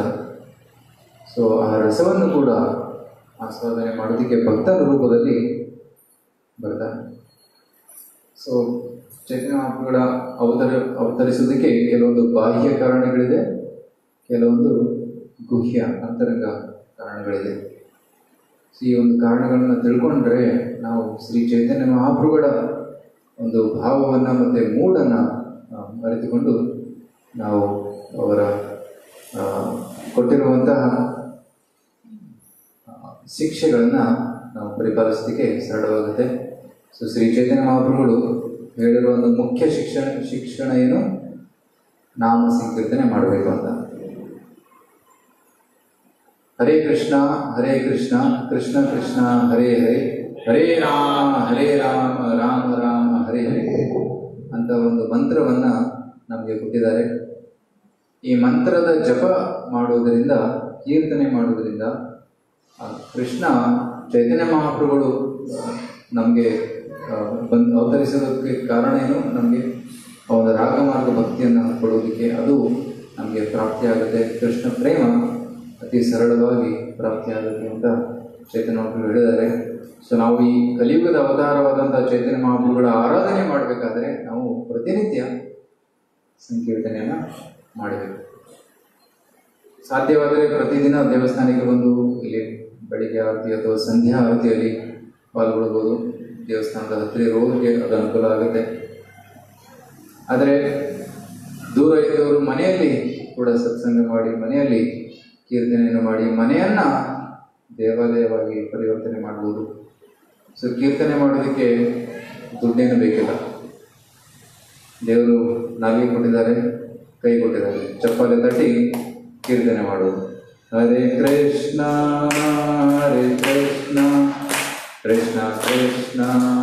ಸೊ ಆ ರಸವನ್ನು ಕೂಡ ಆಸ್ವಾದನೆ ಮಾಡೋದಕ್ಕೆ ಭಕ್ತನ ರೂಪದಲ್ಲಿ ಬರ್ತಾನೆ ಸೊ ಚೈತನ್ಯ ಮಹಾಪ್ರಭುಗಳ ಅವತರ ಅವತರಿಸೋದಕ್ಕೆ ಕೆಲವೊಂದು ಬಾಹ್ಯ ಕಾರಣಗಳಿದೆ ಕೆಲವೊಂದು ಗುಹ್ಯ ಅಂತರಂಗ ಕಾರಣಗಳಿದೆ ಸೊ ಈ ಒಂದು ಕಾರಣಗಳನ್ನ ತಿಳ್ಕೊಂಡ್ರೆ ನಾವು ಶ್ರೀ ಚೈತನ್ಯ ಮಹಾಪ್ರಭುಗಳ ಒಂದು ಭಾವವನ್ನು ಮತ್ತು ಮೂಡನ್ನು ಅರಿತುಕೊಂಡು ನಾವು ಅವರ ಆ, ಕೊಟ್ಟಿರುವಂತಹ ಆ, ಶಿಕ್ಷೆಗಳನ್ನು ನಾವು ಪರಿಪಾಲಿಸೋದಕ್ಕೆ ಸರಳವಾಗುತ್ತೆ ಸೊ ಶ್ರೀ ಚೈತನ್ಯ ಮಹಾಪ್ರಭುಗಳು ಹೇಳಿರುವ ಒಂದು ಮುಖ್ಯ ಶಿಕ್ಷಣ ಶಿಕ್ಷಣ ಏನು ನಾಮ ಸಂಕೀರ್ತನೆ ಮಾಡಬೇಕು ಅಂತ ಹರೇ ಕೃಷ್ಣ ಹರೇ ಕೃಷ್ಣ ಕೃಷ್ಣ ಕೃಷ್ಣ ಹರೇ ಹರೇ ಹರೇ ರಾಮ ಹರೇ ರಾಮ ರಾಮ ರಾಮ ಹರೇ ಹರೇ ಅಂತ ಒಂದು ಮಂತ್ರವನ್ನ ನಮಗೆ ಕೊಟ್ಟಿದ್ದಾರೆ ಈ ಮಂತ್ರದ ಜಪ ಮಾಡುವುದರಿಂದ ಕೀರ್ತನೆ ಮಾಡುವುದರಿಂದ ಆ ಕೃಷ್ಣ ಚೈತನ್ಯ ಮಹಾಪ್ರಭುಗಳು ನಮಗೆ ಬಂದು ಅವತರಿಸೋದಕ್ಕೆ ಕಾರಣ ಏನು ನಮಗೆ ಅವರ ರಾಗಮಾರ್ಗ ಭಕ್ತಿಯನ್ನು ಕೊಡುವುದಕ್ಕೆ ಅದು ನಮಗೆ ಪ್ರಾಪ್ತಿಯಾಗುತ್ತೆ ಕೃಷ್ಣ ಪ್ರೇಮ ಅತಿ ಸರಳವಾಗಿ ಪ್ರಾಪ್ತಿಯಾಗುತ್ತೆ ಅಂತ ಚೈತನ್ಯ ಮಹಾಪ್ರಭು ಹೇಳಿದ್ದಾರೆ ಸೊ ನಾವು ಈ ಕಲಿಯುಗದ ಅವತಾರವಾದಂಥ ಚೈತನ್ಯ ಮಹಾಪ್ರಭುಗಳ ಆರಾಧನೆ ಮಾಡಬೇಕಾದ್ರೆ ನಾವು ಪ್ರತಿನಿತ್ಯ ಸಂಕೀರ್ತನೆಯನ್ನು ಮಾಡಬೇಕು ಸಾಧ್ಯವಾದರೆ ಪ್ರತಿದಿನ ದೇವಸ್ಥಾನಕ್ಕೆ ಬಂದು ಇಲ್ಲಿ ಬೆಳಿಗ್ಗೆ ಆರತಿ ಅಥವಾ ಸಂಧ್ಯಾ ಆರತಿಯಲ್ಲಿ ಪಾಲ್ಗೊಳ್ಬೋದು ದೇವಸ್ಥಾನದ ಹತ್ತಿರ ಇರುವವರಿಗೆ ಅದು ಅನುಕೂಲ ಆಗುತ್ತೆ ಆದರೆ ದೂರ ಇದ್ದವರು ಮನೆಯಲ್ಲಿ ಕೂಡ ಸತ್ಸಂಗ ಮಾಡಿ ಮನೆಯಲ್ಲಿ ಕೀರ್ತನೆಯನ್ನು ಮಾಡಿ ಮನೆಯನ್ನ ದೇವಾಲಯವಾಗಿ ಪರಿವರ್ತನೆ ಮಾಡ್ಬೋದು ಸೊ ಕೀರ್ತನೆ ಮಾಡೋದಕ್ಕೆ ದುಡ್ಡೇನು ಬೇಕಿಲ್ಲ ದೇವರು ನಾವೇ ಕೊಟ್ಟಿದ್ದಾರೆ ಕೈ ಕೊಟ್ಟಿದ್ದಾರೆ ಚಪ್ಪಾಳೆ ತಟ್ಟಿ ಕೀರ್ತನೆ ಮಾಡೋದು ಹರೇ ಕೃಷ್ಣ ಹರೇ ಕೃಷ್ಣ ಕೃಷ್ಣ ಕೃಷ್ಣ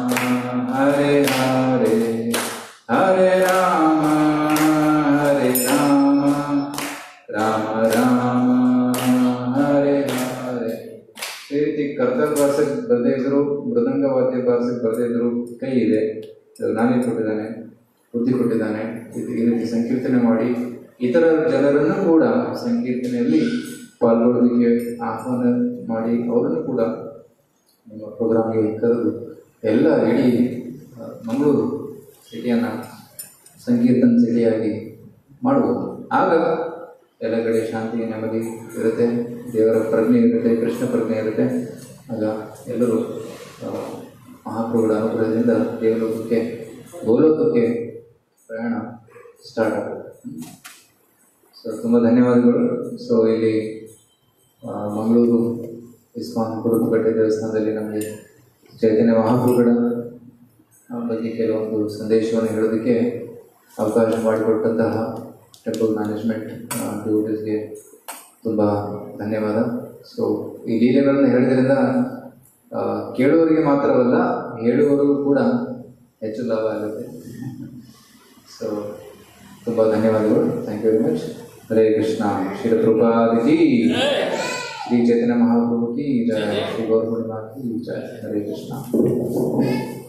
ಹರೇ ಹರೇ ಹರೇ ರಾಮ ಹರೇ ರಾಮ ರಾಮ ರಾಮ ಹರೇ ಹರೇ ಈ ರೀತಿ ಕರ್ತವ್ಯ ಭಾಷೆಗೆ ಬರದೇ ಇದ್ರು ಮೃದಂಗ ವಾದ್ಯ ಭಾಷೆಗೆ ಬರದೇ ಇದ್ರು ಕೈ ಇದೆ ಅದು ನಾನೇ ಕೊಟ್ಟಿದ್ದಾನೆ ಬುದ್ಧಿ ಕೊಟ್ಟಿದ್ದಾನೆ ಇದು ಈ ರೀತಿ ಸಂಕೀರ್ತನೆ ಮಾಡಿ ಇತರ ಜನರನ್ನು ಕೂಡ ಸಂಕೀರ್ತನೆಯಲ್ಲಿ ಪಾಲ್ಗೊಳ್ಳೋದಕ್ಕೆ ಆಹ್ವಾನ ಮಾಡಿ ಅವರನ್ನು ಕೂಡ ನಿಮ್ಮ ಪ್ರೋಗ್ರಾಮ್ಗೆ ಕರೆದು ಎಲ್ಲ ಇಡೀ ಆ, ಮಂಗಳೂರು ಸಿಟಿಯನ್ನು ಸಂಕೀರ್ತನ ಸಿಟಿಯಾಗಿ ಮಾಡ್ಬೋದು ಆಗ ಎಲ್ಲ ಕಡೆ ಶಾಂತಿ ನೆಮ್ಮದಿ ಇರುತ್ತೆ ದೇವರ ಪ್ರಜ್ಞೆ ಇರುತ್ತೆ ಕೃಷ್ಣ ಪ್ರಜ್ಞೆ ಇರುತ್ತೆ ಆಗ ಎಲ್ಲರೂ ಆ, ಮಹಾಪ್ರಭುಗಳ ಅನುಗ್ರಹದಿಂದ ದೇವಲೋಕಕ್ಕೆ ಗೋಲೋಕಕ್ಕೆ ಪ್ರಯಾಣ ಸ್ಟಾರ್ಟ್ ಆಗುತ್ತೆ ಸೊ ತುಂಬ ಧನ್ಯವಾದಗಳು ಸೊ ಇಲ್ಲಿ ಆ, ಮಂಗಳೂರು ಇಸ್ಕಾನ್ ಕುರುಬಕಟ್ಟೆ ದೇವಸ್ಥಾನದಲ್ಲಿ ನಮಗೆ ಚೈತನ್ಯ ಮಹಾಪ್ರಭುಗಳ ಆ ಬಗ್ಗೆ ಕೆಲವೊಂದು ಸಂದೇಶವನ್ನು ಹೇಳೋದಕ್ಕೆ ಅವಕಾಶ ಮಾಡಿಕೊಟ್ಟಂತಹ ಟೆಂಪಲ್ ಮ್ಯಾನೇಜ್ಮೆಂಟ್ ಡಿವೋಟೀಸ್ಗೆ ತುಂಬ ಧನ್ಯವಾದ ಸೊ ಈ ಲೀಲೆಗಳನ್ನು ಹೇಳಿದ್ರಿಂದ ಆ, ಕೇಳುವವರಿಗೆ ಮಾತ್ರವಲ್ಲ ಹೇಳುವವರಿಗೂ ಕೂಡ ಹೆಚ್ಚು ಲಾಭ ಆಗುತ್ತೆ ಸೊ ತುಂಬ ಧನ್ಯವಾದಗಳು thank you very much Hare Krishna Shri Prabhupada ಕಿ ಶ್ರೀ ಚೈತನ್ಯ ಮಹಾಪ್ರಭು ಕಿ ಜಯ ಶ್ರೀ ಗೌರ ಪೂರ್ಣಿಮಾ ಕಿ ಜಯ ಹರೇ ಕೃಷ್ಣ